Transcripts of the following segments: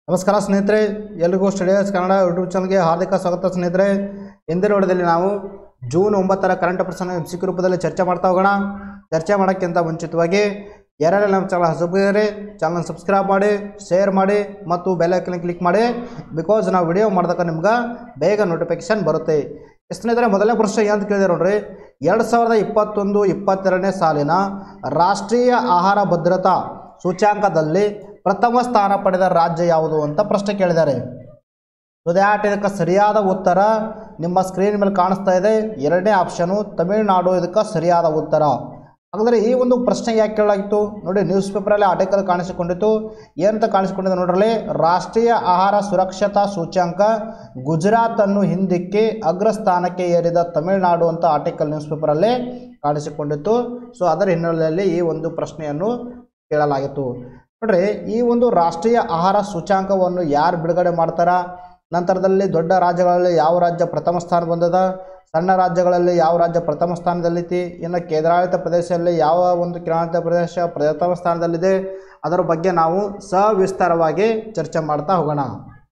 ನಮಸ್ಕಾರ ಸ್ನೇಹಿತರೆ ಎಲ್ರಿಗೂ ಸ್ಟಡಿಯಸ್ ಕನ್ನಡ ಯೂಟ್ಯೂಬ್ ಚಾನಲ್ಗೆ ಹಾರ್ದಿಕ ಸ್ವಾಗತ ಸ್ನೇಹಿತರೆ ಹಿಂದಿನ ವಿಡಿಯೋದಲ್ಲಿ ನಾವು ಜೂನ್ ಒಂಬತ್ತರ ಕರೆಂಟ್ ಅಫೇರ್ಸನ್ನು ಎಂ ಸಿ ಕ್ಯೂ ರೂಪದಲ್ಲಿ ಚರ್ಚೆ ಮಾಡ್ತಾ ಹೋಗೋಣ ಚರ್ಚೆ ಮಾಡೋಕ್ಕಿಂತ ಮುಂಚಿತವಾಗಿ ಯಾರ್ಯಾರು ನಮ್ಮ ಚಾನಲ್ ಹಸುಬಿದ್ದಾರೆ ಚಾನಲ್ ಸಬ್ಸ್ಕ್ರೈಬ್ ಮಾಡಿ ಶೇರ್ ಮಾಡಿ ಮತ್ತು ಬೆಲ್ ಐಕನ್ ಕ್ಲಿಕ್ ಮಾಡಿ ಬಿಕಾಸ್ ನಾವು ವಿಡಿಯೋ ಮಾಡಿದಾಗ ನಿಮ್ಗೆ ಬೇಗ ನೋಟಿಫಿಕೇಶನ್ ಬರುತ್ತೆ ಸ್ನೇಹಿತರೆ ಮೊದಲನೇ ಪ್ರಶ್ನೆ ಏನಂತ ಕೇಳಿದೆ ನೋಡ್ರಿ ಎರಡು ಸಾವಿರದ ಇಪ್ಪತ್ತೊಂದು ಇಪ್ಪತ್ತೆರಡನೇ ಸಾಲಿನ ರಾಷ್ಟ್ರೀಯ ಆಹಾರ ಭದ್ರತಾ ಸೂಚ್ಯಾಂಕದಲ್ಲಿ ಪ್ರಥಮ ಸ್ಥಾನ ಪಡೆದ ರಾಜ್ಯ ಯಾವುದು ಅಂತ ಪ್ರಶ್ನೆ ಕೇಳಿದ್ದಾರೆ ಸೊ ದ್ಯಾಟ್ ಇದಕ್ಕೆ ಸರಿಯಾದ ಉತ್ತರ ನಿಮ್ಮ ಸ್ಕ್ರೀನ್ ಮೇಲೆ ಕಾಣಿಸ್ತಾ ಇದೆ ಎರಡನೇ ಆಪ್ಷನು ತಮಿಳುನಾಡು ಇದಕ್ಕೆ ಸರಿಯಾದ ಉತ್ತರ ಹಾಗಾದರೆ ಈ ಒಂದು ಪ್ರಶ್ನೆ ಯಾಕೆ ಕೇಳಲಾಗಿತ್ತು ನೋಡಿ ನ್ಯೂಸ್ ಪೇಪರಲ್ಲಿ ಆರ್ಟಿಕಲ್ ಕಾಣಿಸಿಕೊಂಡಿತ್ತು ಏನಂತ ಕಾಣಿಸಿಕೊಂಡಿದೆ ನೋಡ್ರಲ್ಲಿ ರಾಷ್ಟ್ರೀಯ ಆಹಾರ ಸುರಕ್ಷತಾ ಸೂಚ್ಯಾಂಕ ಗುಜರಾತನ್ನು ಹಿಂದಿಕ್ಕಿ ಅಗ್ರಸ್ಥಾನಕ್ಕೆ ಏರಿದ ತಮಿಳುನಾಡು ಅಂತ ಆರ್ಟಿಕಲ್ ನ್ಯೂಸ್ ಪೇಪರಲ್ಲಿ ಕಾಣಿಸಿಕೊಂಡಿತ್ತು ಸೊ ಅದರ ಹಿನ್ನೆಲೆಯಲ್ಲಿ ಈ ಒಂದು ಪ್ರಶ್ನೆಯನ್ನು ಕೇಳಲಾಗಿತ್ತು ನೋಡ್ರಿ ಈ ಒಂದು ರಾಷ್ಟ್ರೀಯ ಆಹಾರ ಸೂಚ್ಯಾಂಕವನ್ನು ಯಾರು ಬಿಡುಗಡೆ ಮಾಡ್ತಾರ ನಂತರದಲ್ಲಿ ದೊಡ್ಡ ರಾಜ್ಯಗಳಲ್ಲಿ ಯಾವ ರಾಜ್ಯ ಪ್ರಥಮ ಸ್ಥಾನ ಬಂದದ ಸಣ್ಣ ರಾಜ್ಯಗಳಲ್ಲಿ ಯಾವ ರಾಜ್ಯ ಪ್ರಥಮ ಸ್ಥಾನದಲ್ಲಿತಿ ಇನ್ನು ಕೇಂದ್ರಾಡಳಿತ ಪ್ರದೇಶದಲ್ಲಿ ಯಾವ ಒಂದು ಕೇಂದ್ರಾಡಳಿತ ಪ್ರದೇಶ ಪ್ರಥಮ ಸ್ಥಾನದಲ್ಲಿದೆ ಅದರ ಬಗ್ಗೆ ನಾವು ಸವಿಸ್ತಾರವಾಗಿ ಚರ್ಚೆ ಮಾಡ್ತಾ ಹೋಗೋಣ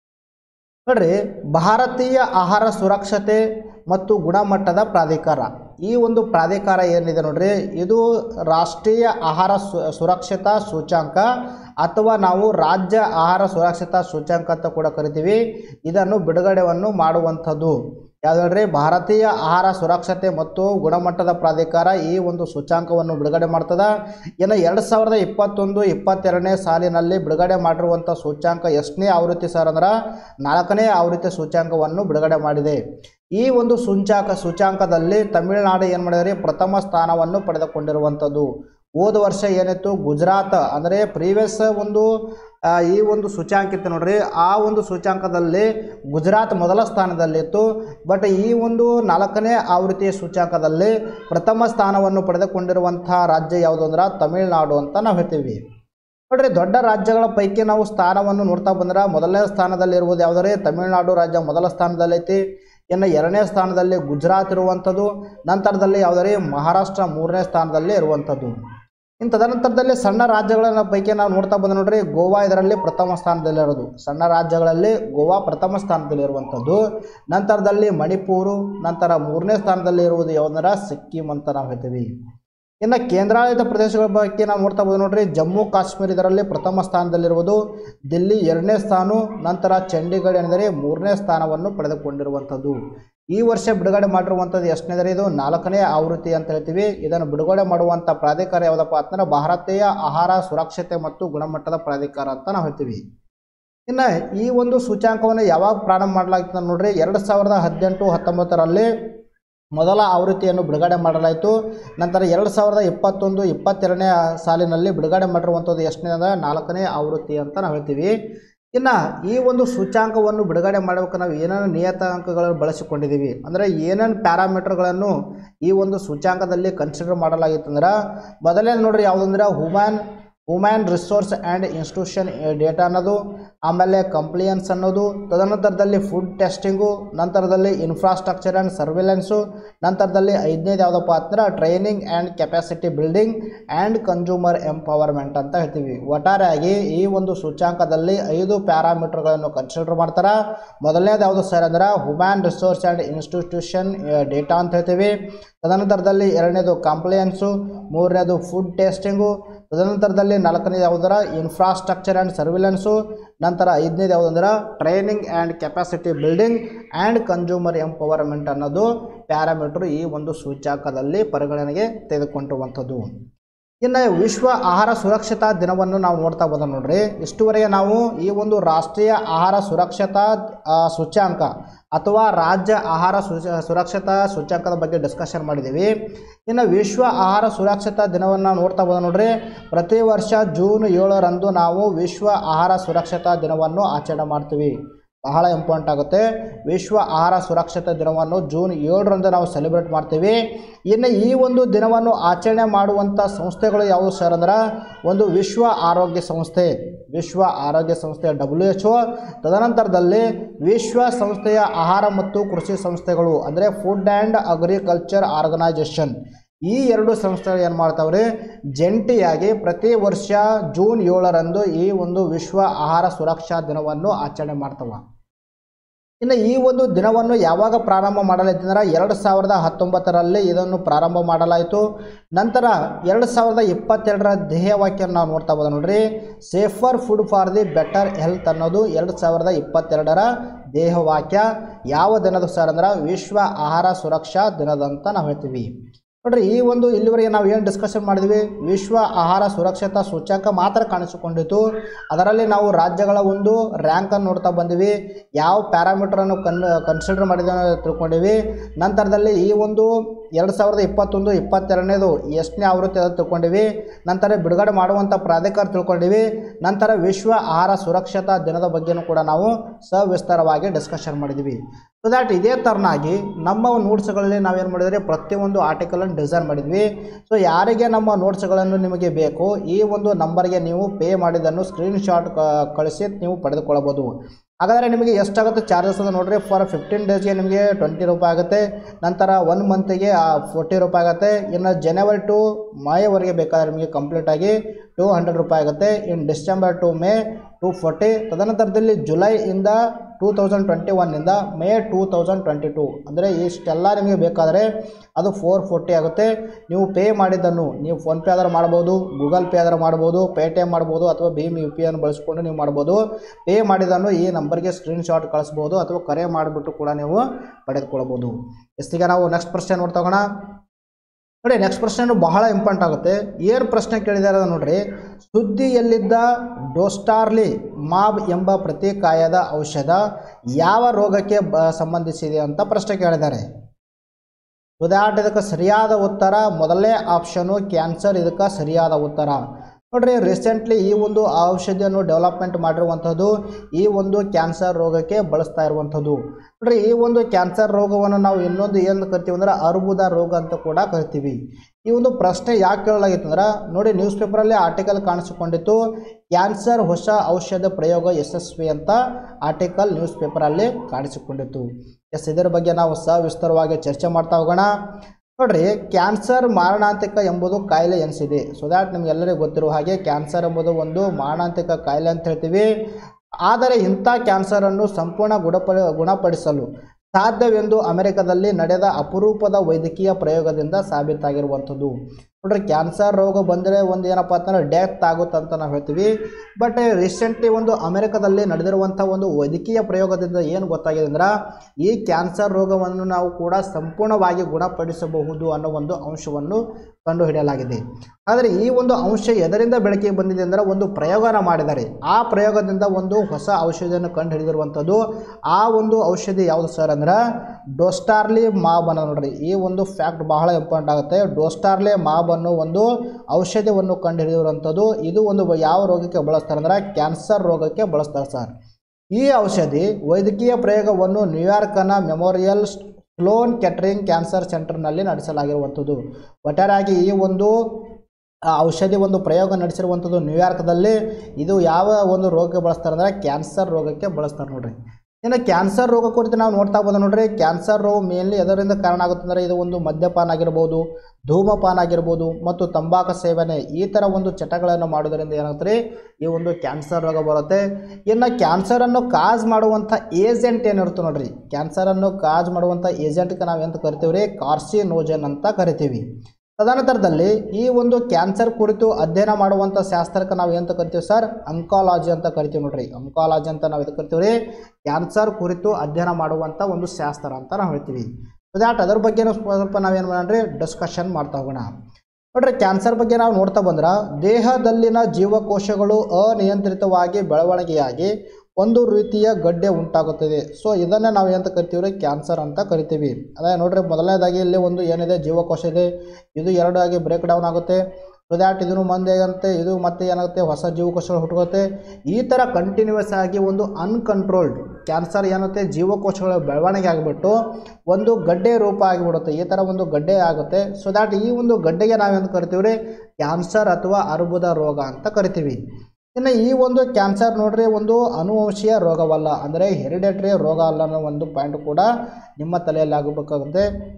ನೋಡ್ರಿ ಭಾರತೀಯ ಆಹಾರ ಸುರಕ್ಷತೆ ಮತ್ತು ಗುಣಮಟ್ಟದ ಪ್ರಾಧಿಕಾರ ಈ ಒಂದು ಪ್ರಾಧಿಕಾರ ಏನಿದೆ ನೋಡ್ರಿ ಇದು ರಾಷ್ಟ್ರೀಯ ಆಹಾರ ಸು ಸುರಕ್ಷತಾ ಸೂಚ್ಯಾಂಕ ಅಥವಾ ನಾವು ರಾಜ್ಯ ಆಹಾರ ಸುರಕ್ಷತಾ ಸೂಚ್ಯಾಂಕ ಅಂತ ಕೂಡ ಕರಿತೀವಿ ಇದನ್ನು ಬಿಡುಗಡೆಯನ್ನು ಮಾಡುವಂಥದ್ದು ಯಾವ್ದು ಹೇಳ್ರಿ ಭಾರತೀಯ ಆಹಾರ ಸುರಕ್ಷತೆ ಮತ್ತು ಗುಣಮಟ್ಟದ ಪ್ರಾಧಿಕಾರ ಈ ಒಂದು ಸೂಚ್ಯಾಂಕವನ್ನು ಬಿಡುಗಡೆ ಮಾಡ್ತದ ಇನ್ನು ಎರಡು ಸಾವಿರದ ಇಪ್ಪತ್ತೊಂದು ಇಪ್ಪತ್ತೆರಡನೇ ಸಾಲಿನಲ್ಲಿ ಬಿಡುಗಡೆ ಮಾಡಿರುವಂಥ ಸೂಚ್ಯಾಂಕ ಎಷ್ಟನೇ ಆವೃತ್ತಿ ಸರ್ ಅಂದ್ರೆ ನಾಲ್ಕನೇ ಆವೃತ್ತಿ ಸೂಚ್ಯಾಂಕವನ್ನು ಬಿಡುಗಡೆ ಮಾಡಿದೆ ಈ ಒಂದು ಸೂಚ್ಯಾಂಕ ಸೂಚ್ಯಾಂಕದಲ್ಲಿ ತಮಿಳುನಾಡು ಏನು ಮಾಡಿದರೆ ಪ್ರಥಮ ಸ್ಥಾನವನ್ನು ಪಡೆದುಕೊಂಡಿರುವಂಥದ್ದು ಹೋದ ವರ್ಷ ಏನಿತ್ತು ಗುಜರಾತ್ ಅಂದರೆ ಪ್ರೀವಿಯಸ್ ಒಂದು ಆ, ಈ ಒಂದು ಸೂಚ್ಯಾಂಕ ಇತ್ತು ನೋಡ್ರಿ ಆ ಒಂದು ಸೂಚ್ಯಾಂಕದಲ್ಲಿ ಗುಜರಾತ್ ಮೊದಲ ಸ್ಥಾನದಲ್ಲಿತ್ತು ಬಟ್ ಈ ಒಂದು ನಾಲ್ಕನೇ ಆವೃತ್ತಿಯ ಸೂಚ್ಯಾಂಕದಲ್ಲಿ ಪ್ರಥಮ ಸ್ಥಾನವನ್ನು ಪಡೆದುಕೊಂಡಿರುವಂಥ ರಾಜ್ಯ ಯಾವುದು ಅಂದ್ರೆ ತಮಿಳುನಾಡು ಅಂತ ನಾವು ಹೇಳ್ತೀವಿ ನೋಡ್ರಿ ದೊಡ್ಡ ರಾಜ್ಯಗಳ ಪೈಕಿ ನಾವು ಸ್ಥಾನವನ್ನು ನೋಡ್ತಾ ಬಂದ್ರೆ ಮೊದಲನೇ ಸ್ಥಾನದಲ್ಲಿರುವುದು ಯಾವುದರೆ ತಮಿಳುನಾಡು ರಾಜ್ಯ ಮೊದಲ ಸ್ಥಾನದಲ್ಲೈತಿ ಇನ್ನು ಎರಡನೇ ಸ್ಥಾನದಲ್ಲಿ ಗುಜರಾತ್ ಇರುವಂಥದ್ದು ನಂತರದಲ್ಲಿ ಯಾವುದರೆ ಮಹಾರಾಷ್ಟ್ರ ಮೂರನೇ ಸ್ಥಾನದಲ್ಲಿ ಇರುವಂಥದ್ದು ಇನ್ನು ತದನಂತರದಲ್ಲಿ ಸಣ್ಣ ರಾಜ್ಯಗಳ ಪೈಕಿ ನಾವು ನೋಡ್ತಾ ಬಂದ ನೋಡ್ರಿ ಗೋವಾ ಇದರಲ್ಲಿ ಪ್ರಥಮ ಸ್ಥಾನದಲ್ಲಿರೋದು ಸಣ್ಣ ರಾಜ್ಯಗಳಲ್ಲಿ ಗೋವಾ ಪ್ರಥಮ ಸ್ಥಾನದಲ್ಲಿರುವಂಥದ್ದು ನಂತರದಲ್ಲಿ ಮಣಿಪೂರು ನಂತರ ಮೂರನೇ ಸ್ಥಾನದಲ್ಲಿ ಇರುವುದು ಯಾವುದಂದ್ರೆ ಸಿಕ್ಕಿಂ ಅಂತ ನಾವು ಹೇಳ್ತೀವಿ ಇನ್ನು ಕೇಂದ್ರಾಡಳಿತ ಪ್ರದೇಶಗಳ ಬಗ್ಗೆ ನಾವು ನೋಡ್ತಾ ಹೋದ ನೋಡ್ರಿ ಜಮ್ಮು ಕಾಶ್ಮೀರ ಇದರಲ್ಲಿ ಪ್ರಥಮ ಸ್ಥಾನದಲ್ಲಿರುವುದು ದಿಲ್ಲಿ ಎರಡನೇ ಸ್ಥಾನ ನಂತರ ಚಂಡೀಗಢ ಏನಿದರೆ ಮೂರನೇ ಸ್ಥಾನವನ್ನು ಪಡೆದುಕೊಂಡಿರುವಂಥದ್ದು ಈ ವರ್ಷ ಬಿಡುಗಡೆ ಮಾಡಿರುವಂಥದ್ದು ಎಷ್ಟನೇದರೆ ಇದು ನಾಲ್ಕನೇ ಆವೃತ್ತಿ ಅಂತ ಹೇಳ್ತೀವಿ ಇದನ್ನು ಬಿಡುಗಡೆ ಮಾಡುವಂಥ ಪ್ರಾಧಿಕಾರ ಯಾವುದಪ್ಪ ಅಂತಂದ್ರೆ ಭಾರತೀಯ ಆಹಾರ ಸುರಕ್ಷತೆ ಮತ್ತು ಗುಣಮಟ್ಟದ ಪ್ರಾಧಿಕಾರ ಅಂತ ನಾವು ಹೇಳ್ತೀವಿ ಇನ್ನು ಈ ಒಂದು ಸೂಚ್ಯಾಂಕವನ್ನು ಯಾವಾಗ ಪ್ರಾರಂಭ ಮಾಡಲಾಗಿತ್ತು ನೋಡ್ರಿ ಎರಡು ಸಾವಿರದ ಹದಿನೆಂಟು ಹತ್ತೊಂಬತ್ತರಲ್ಲಿ ಮೊದಲ ಆವೃತ್ತಿಯನ್ನು ಬಿಡುಗಡೆ ಮಾಡಲಾಯಿತು ನಂತರ ಎರಡು ಸಾವಿರದ ಇಪ್ಪತ್ತೊಂದು ಇಪ್ಪತ್ತೆರಡನೇ ಸಾಲಿನಲ್ಲಿ ಬಿಡುಗಡೆ ಮಾಡಿರುವಂಥದ್ದು ಎಷ್ಟನೇ ಅಂದರೆ ನಾಲ್ಕನೇ ಆವೃತ್ತಿ ಅಂತ ನಾವು ಹೇಳ್ತೀವಿ ಇನ್ನು ಈ ಒಂದು ಸೂಚ್ಯಾಂಕವನ್ನು ಬಿಡುಗಡೆ ಮಾಡಬೇಕು ನಾವು ಏನೇನು ನಿಯತಾಂಕಗಳನ್ನು ಬಳಸಿಕೊಂಡಿದ್ದೀವಿ ಅಂದರೆ ಏನೇನು ಪ್ಯಾರಾಮೀಟರ್ಗಳನ್ನು ಈ ಒಂದು ಸೂಚ್ಯಾಂಕದಲ್ಲಿ ಕನ್ಸಿಡರ್ ಮಾಡಲಾಗಿತ್ತು ಅಂದ್ರೆ ಮೊದಲನೇ ನೋಡ್ರಿ ಯಾವುದಂದ್ರೆ human human resource and institution data ಅನ್ನೋದು ಆಮೇಲೆ ಕಂಪ್ಲಿಯನ್ಸ್ ಅನ್ನೋದು ತದನಂತರದಲ್ಲಿ ಫುಡ್ ಟೆಸ್ಟಿಂಗು ನಂತರದಲ್ಲಿ ಇನ್ಫ್ರಾಸ್ಟ್ರಕ್ಚರ್ ಆ್ಯಂಡ್ ಸರ್ವಿಲೆನ್ಸು ನಂತರದಲ್ಲಿ ಐದನೇದು ಯಾವುದಪ್ಪ ಅಂದ್ರೆ training and capacity building and consumer empowerment ಅಂತ ಹೇಳ್ತೀವಿ ಒಟ್ಟಾರೆಯಾಗಿ ಈ ಒಂದು ಸೂಚ್ಯಾಂಕದಲ್ಲಿ ಐದು ಪ್ಯಾರಾಮೀಟರ್ಗಳನ್ನು ಕನ್ಸಿಡರ್ ಮಾಡ್ತಾರೆ ಮೊದಲನೇದು ಯಾವುದು ಸರ್ ಅಂದ್ರೆ human resource and institution data ಅಂತ ಹೇಳ್ತೀವಿ ತದನಂತರದಲ್ಲಿ ಎರಡನೇದು ಕಾಂಪ್ಲಿಯನ್ಸು ಮೂರನೇದು ಫುಡ್ ಟೇಸ್ಟಿಂಗು ತದನಂತರದಲ್ಲಿ ನಾಲ್ಕನೇದು ಯಾವುದರ ಇನ್ಫ್ರಾಸ್ಟ್ರಕ್ಚರ್ ಆ್ಯಂಡ್ ಸರ್ವಿಲೆನ್ಸು ನಂತರ ಐದನೇದು ಯಾವುದಂದ್ರೆ training and capacity building and consumer empowerment ಅನ್ನೋದು ಪ್ಯಾರಾಮೀಟ್ರು ಈ ಒಂದು ಸೂಚ್ಯಾಂಕದಲ್ಲಿ ಪರಿಗಣನೆಗೆ ತೆಗೆದುಕೊಂಡಿರುವಂಥದ್ದು ಇನ್ನು ವಿಶ್ವ ಆಹಾರ ಸುರಕ್ಷತಾ ದಿನವನ್ನು ನಾವು ನೋಡ್ತಾ ಬಂದ ನೋಡ್ರಿ ಇಷ್ಟುವರೆಗೆ ನಾವು ಈ ಒಂದು ರಾಷ್ಟ್ರೀಯ ಆಹಾರ ಸುರಕ್ಷತಾ ಆ, ಸೂಚ್ಯಾಂಕ ಅಥವಾ ರಾಜ್ಯ ಆಹಾರ ಸುಚ ಸುರಕ್ಷತಾ ಸೂಚ್ಯಾಂಕದ ಬಗ್ಗೆ ಡಿಸ್ಕಷನ್ ಮಾಡಿದ್ದೀವಿ ಇನ್ನು ವಿಶ್ವ ಆಹಾರ ಸುರಕ್ಷತಾ ದಿನವನ್ನು ನೋಡ್ತಾ ಬಂದ ನೋಡ್ರಿ ಪ್ರತಿ ವರ್ಷ ಜೂನ್ ಏಳರಂದು ನಾವು ವಿಶ್ವ ಆಹಾರ ಸುರಕ್ಷತಾ ದಿನವನ್ನು ಆಚರಣೆ ಮಾಡ್ತೀವಿ ಬಹಳ ಇಂಪಾರ್ಟೆಂಟ್ ಆಗುತ್ತೆ ವಿಶ್ವ ಆಹಾರ ಸುರಕ್ಷತಾ ದಿನವನ್ನು ಜೂನ್ ಏಳರಂದು ನಾವು ಸೆಲೆಬ್ರೇಟ್ ಮಾಡ್ತೀವಿ ಇನ್ನು ಈ ಒಂದು ದಿನವನ್ನು ಆಚರಣೆ ಮಾಡುವಂಥ ಸಂಸ್ಥೆಗಳು ಯಾವುವು ಸರ್ ಅಂದ್ರೆ ಒಂದು ವಿಶ್ವ ಆರೋಗ್ಯ ಸಂಸ್ಥೆ ವಿಶ್ವ ಆರೋಗ್ಯ ಸಂಸ್ಥೆ ಡಬ್ಲ್ಯೂ ಎಚ್ ಒ ತದನಂತರದಲ್ಲಿ ವಿಶ್ವ ಸಂಸ್ಥೆಯ ಆಹಾರ ಮತ್ತು ಕೃಷಿ ಸಂಸ್ಥೆಗಳು ಅಂದರೆ ಫುಡ್ ಆ್ಯಂಡ್ ಅಗ್ರಿಕಲ್ಚರ್ ಆರ್ಗನೈಜೇಷನ್ ಈ ಎರಡು ಸಂಸ್ಥೆಗಳು ಏನು ಮಾಡ್ತಾವ್ರೆ ಜಂಟಿಯಾಗಿ ಪ್ರತಿ ವರ್ಷ ಜೂನ್ ಏಳರಂದು ಈ ಒಂದು ವಿಶ್ವ ಆಹಾರ ಸುರಕ್ಷಾ ದಿನವನ್ನು ಆಚರಣೆ ಮಾಡ್ತವ ಇನ್ನು ಈ ಒಂದು ದಿನವನ್ನು ಯಾವಾಗ ಪ್ರಾರಂಭ ಮಾಡಲಾಯ್ತಂದ್ರೆ ಎರಡು ಸಾವಿರದ ಹತ್ತೊಂಬತ್ತರಲ್ಲಿ ಇದನ್ನು ಪ್ರಾರಂಭ ಮಾಡಲಾಯಿತು ನಂತರ ಎರಡು ಸಾವಿರದ ಇಪ್ಪತ್ತೆರಡರ ಧ್ಯೇಯವಾಕ್ಯ ನಾವು ನೋಡ್ತಾ ಹೋದ ನೋಡ್ರಿ safer food for the better health ಅನ್ನೋದು ಎರಡು ಸಾವಿರದ ಇಪ್ಪತ್ತೆರಡರ ಧ್ಯೇಯವಾಕ್ಯ ಯಾವ ದಿನದ ಸರ್ ಅಂದ್ರೆ ವಿಶ್ವ ಆಹಾರ ಸುರಕ್ಷಾ ದಿನದಂತ ನಾವು ಹೇಳ್ತೀವಿ ನೋಡ್ರಿ ಈ ಒಂದು ಇಲ್ಲಿವರೆಗೆ ನಾವು ಏನು ಡಿಸ್ಕಷನ್ ಮಾಡಿದ್ವಿ ವಿಶ್ವ ಆಹಾರ ಸುರಕ್ಷತಾ ಸೂಚ್ಯಂಕ ಮಾತ್ರ ಕಾಣಿಸಿಕೊಂಡಿತು ಅದರಲ್ಲಿ ನಾವು ರಾಜ್ಯಗಳ ಒಂದು ರ್ಯಾಂಕನ್ನು ನೋಡ್ತಾ ಬಂದಿವಿ ಯಾವ ಪ್ಯಾರಾಮೀಟರನ್ನು ಕನ್ ಕನ್ಸಿಡರ್ ಮಾಡಿದ ತಿಳ್ಕೊಂಡಿವಿ ನಂತರದಲ್ಲಿ ಈ ಒಂದು ಎರಡು ಸಾವಿರದ ಇಪ್ಪತ್ತೊಂದು ಇಪ್ಪತ್ತೆರಡನೇದು ಎಷ್ಟನೇ ಆವೃತ್ತಿ ಅದು ತಿಳ್ಕೊಂಡಿವಿ ನಂತರ ಬಿಡುಗಡೆ ಮಾಡುವಂಥ ಪ್ರಾಧಿಕಾರ ತಿಳ್ಕೊಂಡಿವಿ ನಂತರ ವಿಶ್ವ ಆಹಾರ ಸುರಕ್ಷತಾ ದಿನದ ಬಗ್ಗೆನೂ ಕೂಡ ನಾವು ಸವಿಸ್ತಾರವಾಗಿ ಡಿಸ್ಕಷನ್ ಮಾಡಿದ್ವಿ ಸೊ ದ್ಯಾಟ್ ಇದೇ ಥರನಾಗಿ ನಮ್ಮ ನೋಟ್ಸ್ಗಳಲ್ಲಿ ನಾವೇನು ಮಾಡಿದರೆ ಪ್ರತಿಯೊಂದು ಆರ್ಟಿಕಲನ್ನು ಡಿಸೈನ್ ಮಾಡಿದ್ವಿ ಸೊ ಯಾರಿಗೆ ನಮ್ಮ ನೋಟ್ಸ್ಗಳನ್ನು ನಿಮಗೆ ಬೇಕು ಈ ಒಂದು ನಂಬರ್ಗೆ ನೀವು ಪೇ ಮಾಡಿದ್ದನ್ನು ಸ್ಕ್ರೀನ್ಶಾಟ್ ಕಳಿಸಿ ನೀವು ಪಡೆದುಕೊಳ್ಳಬಹುದು ಹಾಗಾದರೆ ನಿಮಗೆ ಎಷ್ಟಾಗುತ್ತೆ ಚಾರ್ಜಸ್ ಅಂತ ನೋಡಿರಿ ಫಾರ್ ಫಿಫ್ಟೀನ್ ಡೇಸ್ಗೆ ನಿಮಗೆ ಟ್ವೆಂಟಿ ರೂಪಾಯಿ ಆಗುತ್ತೆ ನಂತರ ಒನ್ ಮಂತಿಗೆ ಫೋರ್ಟಿ ರೂಪಾಯಿ ಆಗುತ್ತೆ ಇನ್ನು ಜನವರಿ ಟು ಮಾಯವರೆಗೆ ಬೇಕಾದರೆ ನಿಮಗೆ ಕಂಪ್ಲೀಟಾಗಿ ಟೂ ಹಂಡ್ರೆಡ್ ರೂಪಾಯಿ ಆಗುತ್ತೆ in December to May to forty ತದನಂತರದಲ್ಲಿ ಜುಲೈಯಿಂದ ಟೂ ತೌಸಂಡ್ ಟ್ವೆಂಟಿ ಒನ್ನಿಂದ May two thousand twenty two ಅಂದರೆ ಇಷ್ಟೆಲ್ಲ ನಿಮಗೆ ಬೇಕಾದರೆ ಅದು ಫೋರ್ ಫೋರ್ಟಿ ಆಗುತ್ತೆ ನೀವು ಪೇ ಮಾಡಿದ್ದನ್ನು ನೀವು ಫೋನ್ಪೇ ಆದರೂ ಮಾಡ್ಬೋದು ಗೂಗಲ್ ಪೇ ಆದರೂ ಮಾಡ್ಬೋದು ಪೇಟಿಎಮ್ ಮಾಡ್ಬೋದು ಅಥವಾ ಭೀಮ್ ಯು ಪಿ ಅನ್ನು ಬಳಸ್ಕೊಂಡು ನೀವು ಮಾಡ್ಬೋದು ಪೇ ಮಾಡಿದ್ದನ್ನು ಈ ನಂಬರ್ಗೆ ಸ್ಕ್ರೀನ್ಶಾಟ್ ಕಳಿಸ್ಬೋದು ಅಥವಾ ಕರೆ ಮಾಡಿಬಿಟ್ಟು ಕೂಡ ನೀವು ಪಡೆದುಕೊಳ್ಬೋದು ಎಷ್ಟಿಗೆ ನಾವು ನೆಕ್ಸ್ಟ್ ಪ್ರಶ್ನೆ ನೋಡ್ತಾ ಹೋಗೋಣ ನೋಡಿ ನೆಕ್ಸ್ಟ್ ಪ್ರಶ್ನೆ ಬಹಳ ಇಂಪಾರ್ಟೆಂಟ್ ಆಗುತ್ತೆ ಏನು ಪ್ರಶ್ನೆ ಕೇಳಿದ್ದಾರೆ ನೋಡ್ರಿ ಸುದ್ದಿಯಲ್ಲಿದ್ದ ಡೋಸ್ಟಾರ್ಲಿ ಮಾಬ್ ಎಂಬ ಪ್ರತಿಕಾಯದ ಔಷಧ ಯಾವ ರೋಗಕ್ಕೆ ಬ ಸಂಬಂಧಿಸಿದೆ ಅಂತ ಪ್ರಶ್ನೆ ಕೇಳಿದ್ದಾರೆ ಸೊ ದ್ಯಾಟ್ ಇದಕ್ಕೆ ಸರಿಯಾದ ಉತ್ತರ ಮೊದಲನೇ ಆಪ್ಷನು ಕ್ಯಾನ್ಸರ್ ಇದಕ್ಕೆ ಸರಿಯಾದ ಉತ್ತರ ನೋಡ್ರಿ ರೀಸೆಂಟ್ಲಿ ಈ ಒಂದು ಔಷಧಿಯನ್ನು ಡೆವಲಪ್ಮೆಂಟ್ ಮಾಡಿರುವಂಥದ್ದು ಈ ಒಂದು ಕ್ಯಾನ್ಸರ್ ರೋಗಕ್ಕೆ ಬಳಸ್ತಾ ಇರುವಂಥದ್ದು ನೋಡ್ರಿ ಈ ಒಂದು ಕ್ಯಾನ್ಸರ್ ರೋಗವನ್ನು ನಾವು ಇನ್ನೊಂದು ಏನು ಕರಿತೀವಿ ಅಂದ್ರೆ ಅರ್ಬುದ ರೋಗ ಅಂತ ಕೂಡ ಕರಿತೀವಿ ಈ ಒಂದು ಪ್ರಶ್ನೆ ಯಾಕೆ ಕೇಳಲಾಗಿತ್ತು ಅಂದ್ರೆ ನೋಡಿ ನ್ಯೂಸ್ ಪೇಪರಲ್ಲಿ ಆರ್ಟಿಕಲ್ ಕಾಣಿಸಿಕೊಂಡಿತ್ತು ಕ್ಯಾನ್ಸರ್ ಹೊಸ ಔಷಧ ಪ್ರಯೋಗ ಯಶಸ್ವಿ ಅಂತ ಆರ್ಟಿಕಲ್ ನ್ಯೂಸ್ ಪೇಪರಲ್ಲಿ ಕಾಣಿಸಿಕೊಂಡಿತ್ತು ಎಸ್ ಇದರ ಬಗ್ಗೆ ನಾವು ಸವಿಸ್ತಾರವಾಗಿ ಚರ್ಚೆ ಮಾಡ್ತಾ ಹೋಗೋಣ ನೋಡ್ರಿ ಕ್ಯಾನ್ಸರ್ ಮಾರಣಾಂತಿಕ ಎಂಬುದು ಕಾಯಿಲೆ ಎನಿಸಿದೆ ಸೊ ದ್ಯಾಟ್ ನಿಮ್ಗೆಲ್ಲರಿಗೂ ಗೊತ್ತಿರುವ ಹಾಗೆ ಕ್ಯಾನ್ಸರ್ ಎಂಬುದು ಒಂದು ಮಾರಣಾಂತಿಕ ಕಾಯಿಲೆ ಅಂತ ಹೇಳ್ತೀವಿ ಆದರೆ ಇಂಥ ಕ್ಯಾನ್ಸರನ್ನು ಸಂಪೂರ್ಣ ಗುಣಪ ಗುಣಪಡಿಸಲು ಸಾಧ್ಯವೆಂದು ಅಮೆರಿಕದಲ್ಲಿ ನಡೆದ ಅಪರೂಪದ ವೈದ್ಯಕೀಯ ಪ್ರಯೋಗದಿಂದ ಸಾಬೀತಾಗಿರುವಂಥದ್ದು ನೋಡ್ರಿ ಕ್ಯಾನ್ಸರ್ ರೋಗ ಬಂದರೆ ಒಂದು ಏನಪ್ಪ ಅಂತಂದ್ರೆ ಡೆತ್ ಆಗುತ್ತೆ ಅಂತ ನಾವು ಹೇಳ್ತೀವಿ ಬಟ್ ರೀಸೆಂಟ್ಲಿ ಒಂದು ಅಮೆರಿಕದಲ್ಲಿ ನಡೆದಿರುವಂಥ ಒಂದು ವೈದ್ಯಕೀಯ ಪ್ರಯೋಗದಿಂದ ಏನು ಗೊತ್ತಾಗಿದೆ ಅಂದ್ರೆ ಈ ಕ್ಯಾನ್ಸರ್ ರೋಗವನ್ನು ನಾವು ಕೂಡ ಸಂಪೂರ್ಣವಾಗಿ ಗುಣಪಡಿಸಬಹುದು ಅನ್ನೋ ಒಂದು ಅಂಶವನ್ನು ಕಂಡುಹಿಡಿಯಲಾಗಿದೆ ಆದರೆ ಈ ಒಂದು ಅಂಶ ಎದರಿಂದ ಬೆಳಕಿಗೆ ಬಂದಿದೆ ಅಂದರೆ ಒಂದು ಪ್ರಯೋಗನ ಮಾಡಿದ್ದಾರೆ ಆ ಪ್ರಯೋಗದಿಂದ ಒಂದು ಹೊಸ ಔಷಧಿಯನ್ನು ಕಂಡು ಹಿಡಿದಿರುವಂಥದ್ದು ಆ ಒಂದು ಔಷಧಿ ಯಾವುದು ಸರ್ ಅಂದ್ರೆ ಡೋಸ್ಟಾರ್ಲಿ ಮಾಬ್ ಅನ್ನೋ ನೋಡ್ರಿ ಈ ಒಂದು ಫ್ಯಾಕ್ಟ್ ಬಹಳ ಇಂಪಾರ್ಟೆಂಟ್ ಆಗುತ್ತೆ ಡೋಸ್ಟಾರ್ಲಿ ಮಾಬ್ ಅನ್ನೋ ಒಂದು ಔಷಧಿಯನ್ನು ಕಂಡು ಹಿಡಿದಿರುವಂಥದ್ದು ಇದು ಒಂದು ಯಾವ ರೋಗಕ್ಕೆ ಬಳಸ್ತಾರೆ ಅಂದ್ರೆ ಕ್ಯಾನ್ಸರ್ ರೋಗಕ್ಕೆ ಬಳಸ್ತಾರೆ ಸರ್ ಈ ಔಷಧಿ ವೈದ್ಯಕೀಯ ಪ್ರಯೋಗವನ್ನು ನ್ಯೂಯಾರ್ಕನ ಮೆಮೋರಿಯಲ್ ಸ್ಲೋನ್ ಕೆಟ್ರಿಂಗ್ ಕ್ಯಾನ್ಸರ್ ಸೆಂಟರ್ನಲ್ಲಿ ನಡೆಸಲಾಗಿರುವಂಥದ್ದು ಒಟ್ಟಾರೆಯಾಗಿ ಈ ಒಂದು ಆ ಔಷಧಿ ಒಂದು ಪ್ರಯೋಗ ನಡೆಸಿರುವಂಥದ್ದು ನ್ಯೂಯಾರ್ಕ್ದಲ್ಲಿ ಇದು ಯಾವ ಒಂದು ರೋಗಕ್ಕೆ ಬಳಸ್ತಾರೆ ಅಂದರೆ ಕ್ಯಾನ್ಸರ್ ರೋಗಕ್ಕೆ ಬಳಸ್ತಾರೆ ನೋಡ್ರಿ ಇನ್ನು ಕ್ಯಾನ್ಸರ್ ರೋಗ ಕುರಿತು ನಾವು ನೋಡ್ತಾ ಹೋದ ನೋಡ್ರಿ ಕ್ಯಾನ್ಸರ್ ರೋಗ ಮೇನ್ಲಿ ಎದರಿಂದ ಕಾರಣ ಆಗುತ್ತೆ ಅಂದರೆ ಇದು ಒಂದು ಮದ್ಯಪಾನ ಆಗಿರ್ಬೋದು ಧೂಮಪಾನ ಆಗಿರ್ಬೋದು ಮತ್ತು ತಂಬಾಕು ಸೇವನೆ ಈ ಥರ ಒಂದು ಚಟಗಳನ್ನು ಮಾಡೋದರಿಂದ ಏನಾಗುತ್ತೆ ರೀ ಈ ಒಂದು ಕ್ಯಾನ್ಸರ್ ರೋಗ ಬರುತ್ತೆ ಇನ್ನು ಕ್ಯಾನ್ಸರನ್ನು ಕಾಜ್ ಮಾಡುವಂಥ ಏಜೆಂಟ್ ಏನಿರುತ್ತೆ ನೋಡ್ರಿ ಕ್ಯಾನ್ಸರನ್ನು ಕಾಜ್ ಮಾಡುವಂಥ ಏಜೆಂಟ್ಗೆ ನಾವು ಎಂತ ಕರಿತೀವಿ ರೀ ಕಾರ್ಸಿನೋಜನ್ ಅಂತ ಕರಿತೀವಿ ತದನಂತರದಲ್ಲಿ ಈ ಒಂದು ಕ್ಯಾನ್ಸರ್ ಕುರಿತು ಅಧ್ಯಯನ ಮಾಡುವಂಥ ಶಾಸ್ತ್ರಕ್ಕೆ ನಾವು ಎಂತ ಕರಿತೀವಿ ಸರ್ ಅಂಕಾಲಜಿ ಅಂತ ಕರಿತೀವಿ ನೋಡ್ರಿ ಅಂಕಾಲಜಿ ಅಂತ ನಾವು ಇದಕ್ಕೆ ಕರಿತೀವಿ ರೀ ಕ್ಯಾನ್ಸರ್ ಕುರಿತು ಅಧ್ಯಯನ ಮಾಡುವಂಥ ಒಂದು ಶಾಸ್ತ್ರ ಅಂತ ನಾವು ಹೇಳ್ತೀವಿ ಸೊ ದ್ಯಾಟ್ ಅದ್ರ ಬಗ್ಗೆನೂ ಸ್ವಲ್ಪ ನಾವೇನು ಮಾಡೋಣ ಡಿಸ್ಕಷನ್ ಮಾಡ್ತಾ ಹೋಗೋಣ ನೋಡ್ರಿ ಕ್ಯಾನ್ಸರ್ ಬಗ್ಗೆ ನಾವು ನೋಡ್ತಾ ಬಂದ್ರೆ ದೇಹದಲ್ಲಿನ ಜೀವಕೋಶಗಳು ಅನಿಯಂತ್ರಿತವಾಗಿ ಬೆಳವಣಿಗೆಯಾಗಿ ಒಂದು ರೀತಿಯ ಗಡ್ಡೆ ಉಂಟಾಗುತ್ತದೆ ಸೊ ಇದನ್ನೇ ನಾವು ಎಂತ ಕರಿತೀವಿ ರೀ ಕ್ಯಾನ್ಸರ್ ಅಂತ ಕರಿತೀವಿ ಅದೇ ನೋಡ್ರಿ ಮೊದಲನೇದಾಗಿ ಇಲ್ಲಿ ಒಂದು ಏನಿದೆ ಜೀವಕೋಶ ಇದೆ ಇದು ಎರಡು ಆಗಿ ಬ್ರೇಕ್ ಡೌನ್ ಆಗುತ್ತೆ ಸೊ ದ್ಯಾಟ್ ಇದನ್ನು ಮುಂದೆ ಏನಂತೆ ಇದು ಮತ್ತೆ ಏನಾಗುತ್ತೆ ಹೊಸ ಜೀವಕೋಶಗಳು ಹುಟ್ಟುತ್ತೆ ಈ ಥರ ಕಂಟಿನ್ಯೂಸ್ ಆಗಿ ಒಂದು ಅನ್ಕಂಟ್ರೋಲ್ಡ್ ಕ್ಯಾನ್ಸರ್ ಏನಾಗುತ್ತೆ ಜೀವಕೋಶಗಳ ಬೆಳವಣಿಗೆ ಆಗಿಬಿಟ್ಟು ಒಂದು ಗಡ್ಡೆ ರೂಪ ಆಗಿಬಿಡುತ್ತೆ ಈ ಥರ ಒಂದು ಗಡ್ಡೆ ಆಗುತ್ತೆ ಸೊ ದ್ಯಾಟ್ ಈ ಒಂದು ಗಡ್ಡೆಗೆ ನಾವೇನು ಕರಿತೀವಿ ರೀ ಕ್ಯಾನ್ಸರ್ ಅಥವಾ ಅರ್ಬುದ ರೋಗ ಅಂತ ಕರಿತೀವಿ ಇನ್ನು ಈ ಒಂದು ಕ್ಯಾನ್ಸರ್ ನೋಡ್ರಿ ಒಂದು ಅನುವಂಶೀಯ ರೋಗವಲ್ಲ ಅಂದರೆ ಹೆರಿಡೇಟ್ರಿ ರೋಗ ಅಲ್ಲ ಅನ್ನೋ ಒಂದು ಪಾಯಿಂಟ್ ಕೂಡ ನಿಮ್ಮ ತಲೆಯಲ್ಲಿ ಆಗಬೇಕಾಗುತ್ತೆ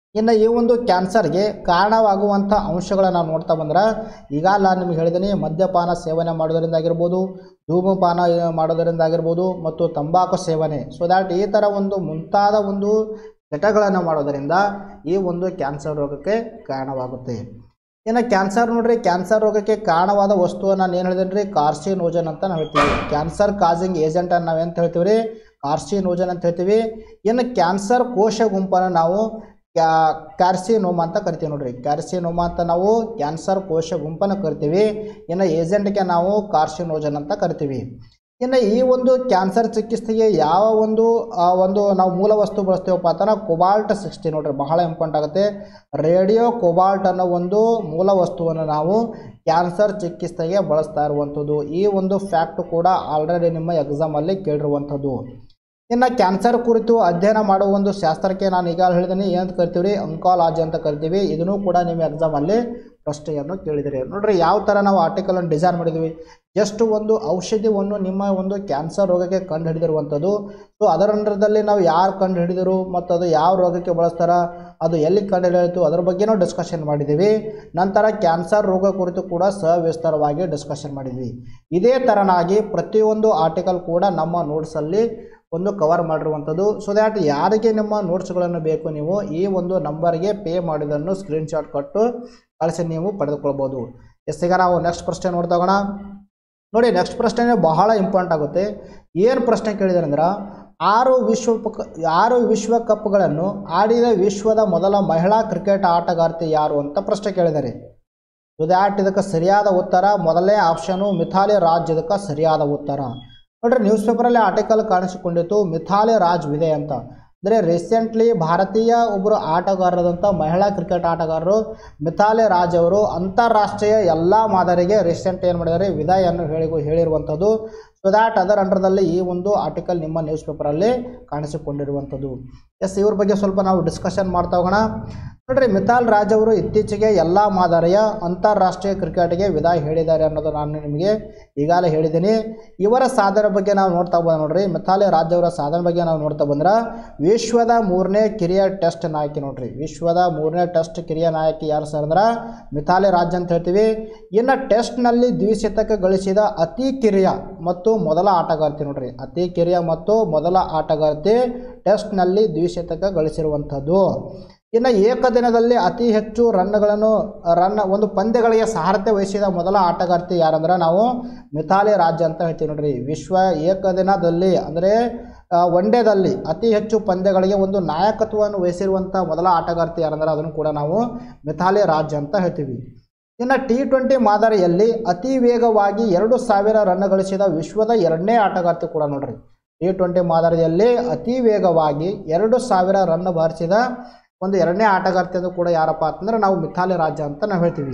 ಇನ್ನು ಈ ಒಂದು ಕ್ಯಾನ್ಸರ್ಗೆ ಕಾರಣವಾಗುವಂಥ ಅಂಶಗಳನ್ನು ನಾವು ನೋಡ್ತಾ ಬಂದ್ರೆ ಈಗಾಗಲೇ ನಾನು ನಿಮ್ಗೆ ಹೇಳಿದ್ದೀನಿ ಮದ್ಯಪಾನ ಸೇವನೆ ಮಾಡೋದರಿಂದ ಆಗಿರ್ಬೋದು ಧೂಮಪಾನ ಮಾಡೋದರಿಂದ ಆಗಿರ್ಬೋದು ಮತ್ತು ತಂಬಾಕು ಸೇವನೆ ಸೊ ದ್ಯಾಟ್ ಈ ಥರ ಒಂದು ಮುಂತಾದ ಒಂದು ಚಟಗಳನ್ನು ಮಾಡೋದರಿಂದ ಈ ಒಂದು ಕ್ಯಾನ್ಸರ್ ರೋಗಕ್ಕೆ ಕಾರಣವಾಗುತ್ತೆ ಇನ್ನು ಕ್ಯಾನ್ಸರ್ ನೋಡ್ರಿ ಕ್ಯಾನ್ಸರ್ ರೋಗಕ್ಕೆ ಕಾರಣವಾದ ವಸ್ತುವನ್ನು ನಾನು ಏನು ಹೇಳಿದ್ದೀನಿ ರೀ ಕಾರ್ಸಿನೋಜನ್ ಅಂತ ನಾವು ಹೇಳ್ತೀವಿ ಕ್ಯಾನ್ಸರ್ ಕಾಸಿಂಗ್ ಏಜೆಂಟ್ ಅಂತ ನಾವು ಎಂತ ಹೇಳ್ತೀವಿ ರೀ ಕಾರ್ಸಿನೋಜನ್ ಅಂತ ಹೇಳ್ತೀವಿ ಇನ್ನು ಕ್ಯಾನ್ಸರ್ ಕೋಶ ಗುಂಪನ್ನು ನಾವು ಕ್ಯಾ ಕ್ಯಾರ್ಸಿನೋಮಾ ಅಂತ ಕರಿತೀವಿ ನೋಡ್ರಿ ಕ್ಯಾರ್ಸಿನೋಮಾ ಅಂತ ನಾವು ಕ್ಯಾನ್ಸರ್ ಕೋಶ ಗುಂಪನ್ನು ಕರಿತೀವಿ ಇನ್ನು ಏಜೆಂಟ್ಗೆ ನಾವು ಕಾರ್ಸಿನೋಜನ್ ಅಂತ ಕರಿತೀವಿ ಇನ್ನು ಈ ಒಂದು ಕ್ಯಾನ್ಸರ್ ಚಿಕಿತ್ಸೆಗೆ ಯಾವ ಒಂದು ಆ, ಒಂದು ನಾವು ಮೂಲ ವಸ್ತು ಬಳಸ್ತೀವಪ್ಪ ಅಂತಂದ್ರೆ ಕೊಬಾಲ್ಟ್ ಸಿಕ್ಸ್ಟಿ ನೋಡ್ರಿ ಬಹಳ ಇಂಪಾರ್ಟೆಂಟ್ ಆಗುತ್ತೆ ರೇಡಿಯೋ ಕೊಬಾಲ್ಟ್ ಅನ್ನೋ ಒಂದು ಮೂಲ ವಸ್ತುವನ್ನು ನಾವು ಕ್ಯಾನ್ಸರ್ ಚಿಕಿತ್ಸೆಗೆ ಬಳಸ್ತಾ ಇರುವಂಥದ್ದು ಈ ಒಂದು ಫ್ಯಾಕ್ಟ್ ಕೂಡ ಆಲ್ರೆಡಿ ನಿಮ್ಮ ಎಕ್ಸಾಮಲ್ಲಿ ಕೇಳಿರುವಂಥದ್ದು ಇನ್ನು ಕ್ಯಾನ್ಸರ್ ಕುರಿತು ಅಧ್ಯಯನ ಮಾಡುವ ಒಂದು ಶಾಸ್ತ್ರಕ್ಕೆ ನಾನು ಈಗ ಹೇಳಿದ್ದೀನಿ ಏನಂತ ಕರಿತೀವಿ ರೀ ಅಂಕಾಲಜಿ ಅಂತ ಕರಿತೀವಿ ಇದನ್ನು ಕೂಡ ನಿಮ್ಮ ಎಕ್ಸಾಮಲ್ಲಿ ಪ್ರಶ್ನೆಯನ್ನು ಕೇಳಿದಿರಿ ನೋಡ್ರಿ ಯಾವ ಥರ ನಾವು ಆರ್ಟಿಕಲನ್ನು ಡಿಸೈನ್ ಮಾಡಿದ್ವಿ ಜಸ್ಟ್ ಒಂದು ಔಷಧಿಯನ್ನು ನಿಮ್ಮ ಒಂದು ಕ್ಯಾನ್ಸರ್ ರೋಗಕ್ಕೆ ಕಂಡು ಹಿಡಿದಿರುವಂಥದ್ದು ಸೊ ಅದರ ಅಂಡರದಲ್ಲಿ ನಾವು ಯಾರು ಕಂಡು ಹಿಡಿದರು ಮತ್ತು ಅದು ಯಾವ ರೋಗಕ್ಕೆ ಬಳಸ್ತಾರ ಅದು ಎಲ್ಲಿ ಕಂಡು ಹಿಡಿಯಿತು ಅದ್ರ ಬಗ್ಗೆನೂ ಡಿಸ್ಕಷನ್ ಮಾಡಿದ್ದೀವಿ ನಂತರ ಕ್ಯಾನ್ಸರ್ ರೋಗ ಕುರಿತು ಕೂಡ ಸವಿಸ್ತಾರವಾಗಿ ಡಿಸ್ಕಷನ್ ಮಾಡಿದ್ವಿ ಇದೇ ಥರನಾಗಿ ಪ್ರತಿಯೊಂದು ಆರ್ಟಿಕಲ್ ಕೂಡ ನಮ್ಮ ನೋಟ್ಸಲ್ಲಿ ಒಂದು ಕವರ್ ಮಾಡಿರುವಂಥದ್ದು ಸೊ ದ್ಯಾಟ್ ಯಾರಿಗೆ ನಿಮ್ಮ ನೋಟ್ಸ್ಗಳನ್ನು ಬೇಕು ನೀವು ಈ ಒಂದು ನಂಬರ್ಗೆ ಪೇ ಮಾಡಿದ್ದನ್ನು ಸ್ಕ್ರೀನ್ಶಾಟ್ ಕೊಟ್ಟು ಕಳಿಸಿ ನೀವು ಪಡೆದುಕೊಳ್ಬೋದು ಎಸ್ ಈಗ ನಾವು ನೆಕ್ಸ್ಟ್ ಪ್ರಶ್ನೆ ನೋಡ್ತಾ ಹೋಗೋಣ ನೋಡಿ ನೆಕ್ಸ್ಟ್ ಪ್ರಶ್ನೆ ಬಹಳ ಇಂಪಾರ್ಟೆಂಟ್ ಆಗುತ್ತೆ ಏನು ಪ್ರಶ್ನೆ ಕೇಳಿದ್ದಾರೆ ಅಂದ್ರೆ ಆರು ವಿಶ್ವ ಆರು ವಿಶ್ವಕಪ್ಗಳನ್ನು ಆಡಿದ ವಿಶ್ವದ ಮೊದಲ ಮಹಿಳಾ ಕ್ರಿಕೆಟ್ ಆಟಗಾರ್ತಿ ಯಾರು ಅಂತ ಪ್ರಶ್ನೆ ಕೇಳಿದ್ದಾರೆ ಸೊ ದ್ಯಾಟ್ ಇದಕ್ಕೆ ಸರಿಯಾದ ಉತ್ತರ ಮೊದಲನೇ ಆಪ್ಷನು ಮಿಥಾಲಿ ರಾಜ್ ಇದಕ್ಕೆ ಸರಿಯಾದ ಉತ್ತರ ನೋಡ್ರಿ ನ್ಯೂಸ್ ಪೇಪರಲ್ಲಿ ಆರ್ಟಿಕಲ್ ಕಾಣಿಸಿಕೊಂಡಿತ್ತು ಮಿಥಾಲಿ ರಾಜ್ ವಿದೆ ಅಂತ ಅಂದರೆ ರೀಸೆಂಟ್ಲಿ ಭಾರತೀಯ ಒಬ್ಬರು ಆಟಗಾರರಾದಂಥ ಮಹಿಳಾ ಕ್ರಿಕೆಟ್ ಆಟಗಾರರು ಮಿಥಾಲಿ ರಾಜ್ ಅವರು ಅಂತಾರಾಷ್ಟ್ರೀಯ ಎಲ್ಲ ಮಾದರಿಗೆ ರೀಸೆಂಟ್ ಏನು ಮಾಡಿದ್ದಾರೆ ವಿದಾಯನ್ನು ಹೇಳಿ ಹೇಳಿರುವಂಥದ್ದು ಸೊ ದ್ಯಾಟ್ ಅದರ ಅಂಡರ್ದಲ್ಲಿ ಈ ಒಂದು ಆರ್ಟಿಕಲ್ ನಿಮ್ಮ ನ್ಯೂಸ್ ಪೇಪರಲ್ಲಿ ಕಾಣಿಸಿಕೊಂಡಿರುವಂಥದ್ದು ಎಸ್ ಇವ್ರ ಬಗ್ಗೆ ಸ್ವಲ್ಪ ನಾವು ಡಿಸ್ಕಷನ್ ಮಾಡ್ತಾ ಹೋಗೋಣ ನೋಡ್ರಿ ಮಿಥಾಲ್ ರಾಜ್ ಅವರು ಇತ್ತೀಚೆಗೆ ಎಲ್ಲ ಮಾದರಿಯ ಅಂತಾರಾಷ್ಟ್ರೀಯ ಕ್ರಿಕೆಟ್ಗೆ ವಿದಾಯ ಹೇಳಿದ್ದಾರೆ ಅನ್ನೋದು ನಾನು ನಿಮಗೆ ಈಗಾಗಲೇ ಹೇಳಿದ್ದೀನಿ ಇವರ ಸಾಧನೆ ಬಗ್ಗೆ ನಾವು ನೋಡ್ತಾ ಬಂದ ನೋಡ್ರಿ ಮಿಥಾಲಿ ರಾಜ್ ಅವರ ಸಾಧನೆ ಬಗ್ಗೆ ನಾವು ನೋಡ್ತಾ ಬಂದ್ರೆ ವಿಶ್ವದ ಮೂರನೇ ಕಿರಿಯ ಟೆಸ್ಟ್ ನಾಯಕಿ ನೋಡ್ರಿ ವಿಶ್ವದ ಮೂರನೇ ಟೆಸ್ಟ್ ಕಿರಿಯ ನಾಯಕಿ ಯಾರು ಸರ್ ಅಂದ್ರೆ ಮಿಥಾಲಿ ರಾಜ್ ಅಂತ ಹೇಳ್ತೀವಿ ಇನ್ನು ಟೆಸ್ಟ್ನಲ್ಲಿ ದ್ವಿಶತಕ ಗಳಿಸಿದ ಅತಿ ಕಿರಿಯ ಮತ್ತು ಮೊದಲ ಆಟಗಾರ್ತಿ ನೋಡ್ರಿ ಅತಿ ಕಿರಿಯ ಮತ್ತು ಮೊದಲ ಆಟಗಾರ್ತಿ ಟೆಸ್ಟ್ನಲ್ಲಿ ದ್ವಿಶತಕ ಗಳಿಸಿರುವಂಥದ್ದು ಇನ್ನು ಏಕದಿನದಲ್ಲಿ ಅತಿ ಹೆಚ್ಚು ರನ್ಗಳನ್ನು ರನ್ ಒಂದು ಪಂದ್ಯಗಳಿಗೆ ಸಾರಥ್ಯ ವಹಿಸಿದ ಮೊದಲ ಆಟಗಾರ್ತಿ ಯಾರಂದ್ರೆ ನಾವು ಮಿಥಾಲಿ ರಾಜ್ ಅಂತ ಹೇಳ್ತೀವಿ ನೋಡ್ರಿ ವಿಶ್ವ ಏಕದಿನದಲ್ಲಿ ಅಂದರೆ ಒನ್ ಡೇದಲ್ಲಿ ಅತಿ ಹೆಚ್ಚು ಪಂದ್ಯಗಳಿಗೆ ಒಂದು ನಾಯಕತ್ವವನ್ನು ವಹಿಸಿರುವಂಥ ಮೊದಲ ಆಟಗಾರ್ತಿ ಯಾರಂದ್ರೆ ಅದನ್ನು ಕೂಡ ನಾವು ಮಿಥಾಲಿ ರಾಜ್ ಅಂತ ಹೇಳ್ತೀವಿ ಇನ್ನು ಟಿ ಟ್ವೆಂಟಿ ಮಾದರಿಯಲ್ಲಿ ಅತಿ ವೇಗವಾಗಿ ಎರಡು ಸಾವಿರ ರನ್ ಗಳಿಸಿದ ವಿಶ್ವದ ಎರಡನೇ ಆಟಗಾರ್ತಿ ಕೂಡ ನೋಡ್ರಿ ಟಿ ಟ್ವೆಂಟಿ ಮಾದರಿಯಲ್ಲಿ ಅತಿ ವೇಗವಾಗಿ ಎರಡು ಸಾವಿರ ರನ್ ಬಾರಿಸಿದ ಒಂದು ಎರಡನೇ ಆಟಗಾರ್ತಿ ಅದು ಕೂಡ ಯಾರಪ್ಪ ಅಂತಂದ್ರೆ ನಾವು ಮಿಥಾಲಿ ರಾಜ ಅಂತ ನಾವು ಹೇಳ್ತೀವಿ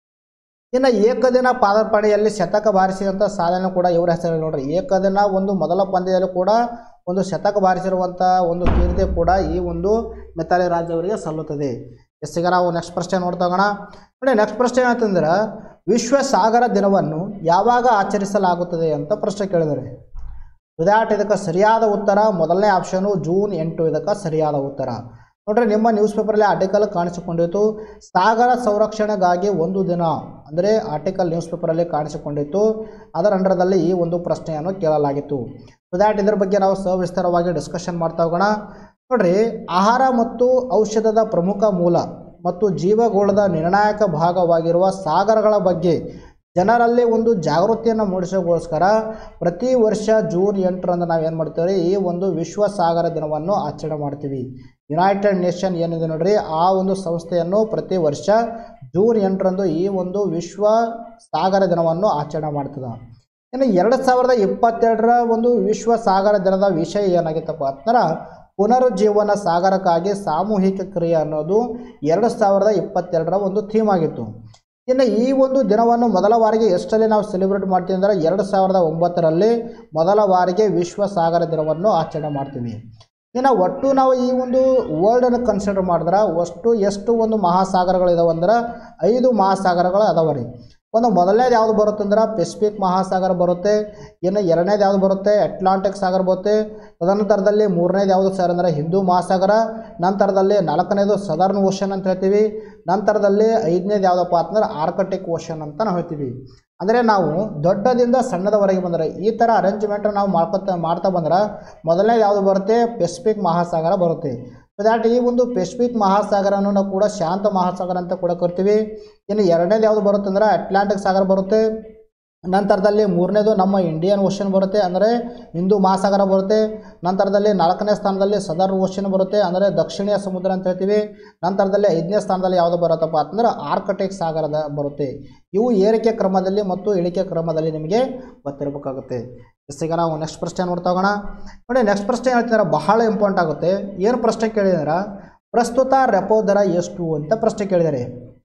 ಇನ್ನು ಏಕದಿನ ಪಾದಾರ್ಪಣೆಯಲ್ಲಿ ಶತಕ ಬಾರಿಸಿದಂಥ ಸಾಧನೆ ಕೂಡ ಇವರ ಹೆಸರಲ್ಲಿ ನೋಡ್ರಿ ಏಕದಿನ ಒಂದು ಮೊದಲ ಪಂದ್ಯದಲ್ಲಿ ಕೂಡ ಒಂದು ಶತಕ ಬಾರಿಸಿರುವಂಥ ಒಂದು ಕೀರ್ತಿ ಕೂಡ ಈ ಒಂದು ಮಿಥಾಲಿ ರಾಜ್ ಅವರಿಗೆ ಸಲ್ಲುತ್ತದೆ ಎಸ್ ಈಗ ನಾವು ನೆಕ್ಸ್ಟ್ ಪ್ರಶ್ನೆ ನೋಡ್ತಾ ಹೋಗೋಣ ನೋಡಿ ನೆಕ್ಸ್ಟ್ ಪ್ರಶ್ನೆ ಏನಂತಂದ್ರೆ ವಿಶ್ವ ಸಾಗರ ದಿನವನ್ನು ಯಾವಾಗ ಆಚರಿಸಲಾಗುತ್ತದೆ ಅಂತ ಪ್ರಶ್ನೆ ಕೇಳಿದರೆ ವಿದಾಟ್ ಇದಕ್ಕೆ ಸರಿಯಾದ ಉತ್ತರ ಮೊದಲನೇ ಆಪ್ಷನು ಜೂನ್ ಎಂಟು ಇದಕ್ಕೆ ಸರಿಯಾದ ಉತ್ತರ ನೋಡ್ರಿ ನಿಮ್ಮ ನ್ಯೂಸ್ ಪೇಪರಲ್ಲಿ ಆರ್ಟಿಕಲ್ ಕಾಣಿಸಿಕೊಂಡಿತ್ತು ಸಾಗರ ಸಂರಕ್ಷಣೆಗಾಗಿ ಒಂದು ದಿನ ಅಂದರೆ ಆರ್ಟಿಕಲ್ ನ್ಯೂಸ್ ಪೇಪರಲ್ಲಿ ಕಾಣಿಸಿಕೊಂಡಿತ್ತು ಅದರ ಅಂಡರದಲ್ಲಿ ಈ ಒಂದು ಪ್ರಶ್ನೆಯನ್ನು ಕೇಳಲಾಗಿತ್ತು ವಿದಾಟ್ ಇದ್ರ ಬಗ್ಗೆ ನಾವು ಸವಿಸ್ತಾರವಾಗಿ ಡಿಸ್ಕಷನ್ ಮಾಡ್ತಾ ಹೋಗೋಣ ನೋಡ್ರಿ ಆಹಾರ ಮತ್ತು ಔಷಧದ ಪ್ರಮುಖ ಮೂಲ ಮತ್ತು ಜೀವಗೋಳದ ನಿರ್ಣಾಯಕ ಭಾಗವಾಗಿರುವ ಸಾಗರಗಳ ಬಗ್ಗೆ ಜನರಲ್ಲಿ ಒಂದು ಜಾಗೃತಿಯನ್ನು ಮೂಡಿಸೋಗೋಸ್ಕರ ಪ್ರತಿ ವರ್ಷ ಜೂನ್ ಎಂಟರಂದು ನಾವು ಏನು ಮಾಡ್ತೀವಿ ಈ ಒಂದು ವಿಶ್ವ ಸಾಗರ ದಿನವನ್ನು ಆಚರಣೆ ಮಾಡ್ತೀವಿ ಯುನೈಟೆಡ್ ನೇಷನ್ ಏನಿದೆ ನೋಡ್ರಿ ಆ ಒಂದು ಸಂಸ್ಥೆಯನ್ನು ಪ್ರತಿ ವರ್ಷ ಜೂನ್ ಎಂಟರಂದು ಈ ಒಂದು ವಿಶ್ವ ಸಾಗರ ದಿನವನ್ನು ಆಚರಣೆ ಮಾಡ್ತದೆ ಇನ್ನು ಎರಡು ಸಾವಿರದ ಇಪ್ಪತ್ತೆರಡರ ಒಂದು ವಿಶ್ವ ಸಾಗರ ದಿನದ ವಿಷಯ ಏನಾಗಿತ್ತಪ್ಪ ಅಂತಂದ್ರೆ ಪುನರುಜ್ಜೀವನ ಸಾಗರಕ್ಕಾಗಿ ಸಾಮೂಹಿಕ ಕ್ರಿಯೆ ಅನ್ನೋದು ಎರಡು ಸಾವಿರದ ಇಪ್ಪತ್ತೆರಡರ ಒಂದು ಥೀಮ್ ಆಗಿತ್ತು ಇನ್ನು ಈ ಒಂದು ದಿನವನ್ನು ಮೊದಲ ಬಾರಿಗೆ ಎಷ್ಟರಲ್ಲಿ ನಾವು ಸೆಲೆಬ್ರೇಟ್ ಮಾಡ್ತೀವಿ ಅಂದರೆ ಎರಡು ಸಾವಿರದ ಒಂಬತ್ತರಲ್ಲಿ ಮೊದಲ ಬಾರಿಗೆ ವಿಶ್ವ ಸಾಗರ ದಿನವನ್ನು ಆಚರಣೆ ಮಾಡ್ತೀವಿ ಇನ್ನು ಒಟ್ಟು ನಾವು ಈ ಒಂದು ವರ್ಲ್ಡನ್ನು ಕನ್ಸಿಡರ್ ಮಾಡಿದ್ರೆ ಅಷ್ಟು ಎಷ್ಟು ಒಂದು ಮಹಾಸಾಗರಗಳಿದಾವೆ ಅಂದ್ರೆ ಐದು ಮಹಾಸಾಗರಗಳು ಅದಾವ ರೀ ಒಂದು ಮೊದಲನೇದು ಯಾವುದು ಬರುತ್ತೆ ಅಂದ್ರೆ ಪೆಸಿಫಿಕ್ ಮಹಾಸಾಗರ ಬರುತ್ತೆ ಇನ್ನು ಎರಡನೇದು ಯಾವುದು ಬರುತ್ತೆ ಅಟ್ಲಾಂಟಿಕ್ ಸಾಗರ ಬರುತ್ತೆ ತದನಂತರದಲ್ಲಿ ಮೂರನೇದು ಯಾವುದು ಸರ್ ಅಂದರೆ ಹಿಂದೂ ಮಹಾಸಾಗರ ನಂತರದಲ್ಲಿ ನಾಲ್ಕನೇದು ಸದರ್ನ್ ಓಷನ್ ಅಂತ ಹೇಳ್ತೀವಿ ನಂತರದಲ್ಲಿ ಐದನೇದು ಯಾವುದಪ್ಪ ಅಂತಂದ್ರೆ ಆರ್ಕಟಿಕ್ ಓಷನ್ ಅಂತ ನಾವು ಹೇಳ್ತೀವಿ ಅಂದರೆ ನಾವು ದೊಡ್ಡದಿಂದ ಸಣ್ಣದವರೆಗೆ ಬಂದರೆ ಈ ಥರ ಅರೇಂಜ್ಮೆಂಟ್ ನಾವು ಮಾಡ್ಕೊತ ಮಾಡ್ತಾ ಬಂದ್ರೆ ಮೊದಲನೇದು ಯಾವುದು ಬರುತ್ತೆ ಪೆಸಿಫಿಕ್ ಮಹಾಸಾಗರ ಬರುತ್ತೆ ಸೊ ದ್ಯಾಟ್ ಈ ಒಂದು ಪೆಸಿಫಿಕ್ ಮಹಾಸಾಗರವನ್ನು ನಾವು ಕೂಡ ಶಾಂತ ಮಹಾಸಾಗರ ಅಂತ ಕೂಡ ಕರಿತೀವಿ ಇನ್ನು ಎರಡನೇದು ಯಾವುದು ಬರುತ್ತೆ ಅಂದ್ರೆ ಅಟ್ಲಾಂಟಿಕ್ ಸಾಗರ ಬರುತ್ತೆ ನಂತರದಲ್ಲಿ ಮೂರನೇದು ನಮ್ಮ ಇಂಡಿಯನ್ ಓಷನ್ ಬರುತ್ತೆ ಅಂದರೆ ಹಿಂದೂ ಮಹಾಸಾಗರ ಬರುತ್ತೆ ನಂತರದಲ್ಲಿ ನಾಲ್ಕನೇ ಸ್ಥಾನದಲ್ಲಿ ಸದರ್ ಓಷನ್ ಬರುತ್ತೆ ಅಂದರೆ ದಕ್ಷಿಣೀಯ ಸಮುದ್ರ ಅಂತ ಹೇಳ್ತೀವಿ ನಂತರದಲ್ಲಿ ಐದನೇ ಸ್ಥಾನದಲ್ಲಿ ಯಾವುದು ಬರುತ್ತಪ್ಪ ಅಂತಂದ್ರೆ ಆರ್ಕಟಿಕ್ ಸಾಗರದ ಬರುತ್ತೆ ಇವು ಏರಿಕೆ ಕ್ರಮದಲ್ಲಿ ಮತ್ತು ಇಳಿಕೆ ಕ್ರಮದಲ್ಲಿ ನಿಮಗೆ ಗೊತ್ತಿರಬೇಕಾಗುತ್ತೆ ಎಸ್ ಈಗ ನಾವು ನೆಕ್ಸ್ಟ್ ಪ್ರಶ್ನೆ ನೋಡ್ತಾ ಹೋಗೋಣ ನೋಡಿ ನೆಕ್ಸ್ಟ್ ಪ್ರಶ್ನೆ ಹೇಳ್ತಿದ್ದಾರೆ ಬಹಳ ಇಂಪಾರ್ಟೆಂಟ್ ಆಗುತ್ತೆ ಏನು ಪ್ರಶ್ನೆ ಕೇಳಿದಾರ ಪ್ರಸ್ತುತ ರೆಪೋ ದರ ಎಷ್ಟು ಅಂತ ಪ್ರಶ್ನೆ ಕೇಳಿದ್ದಾರೆ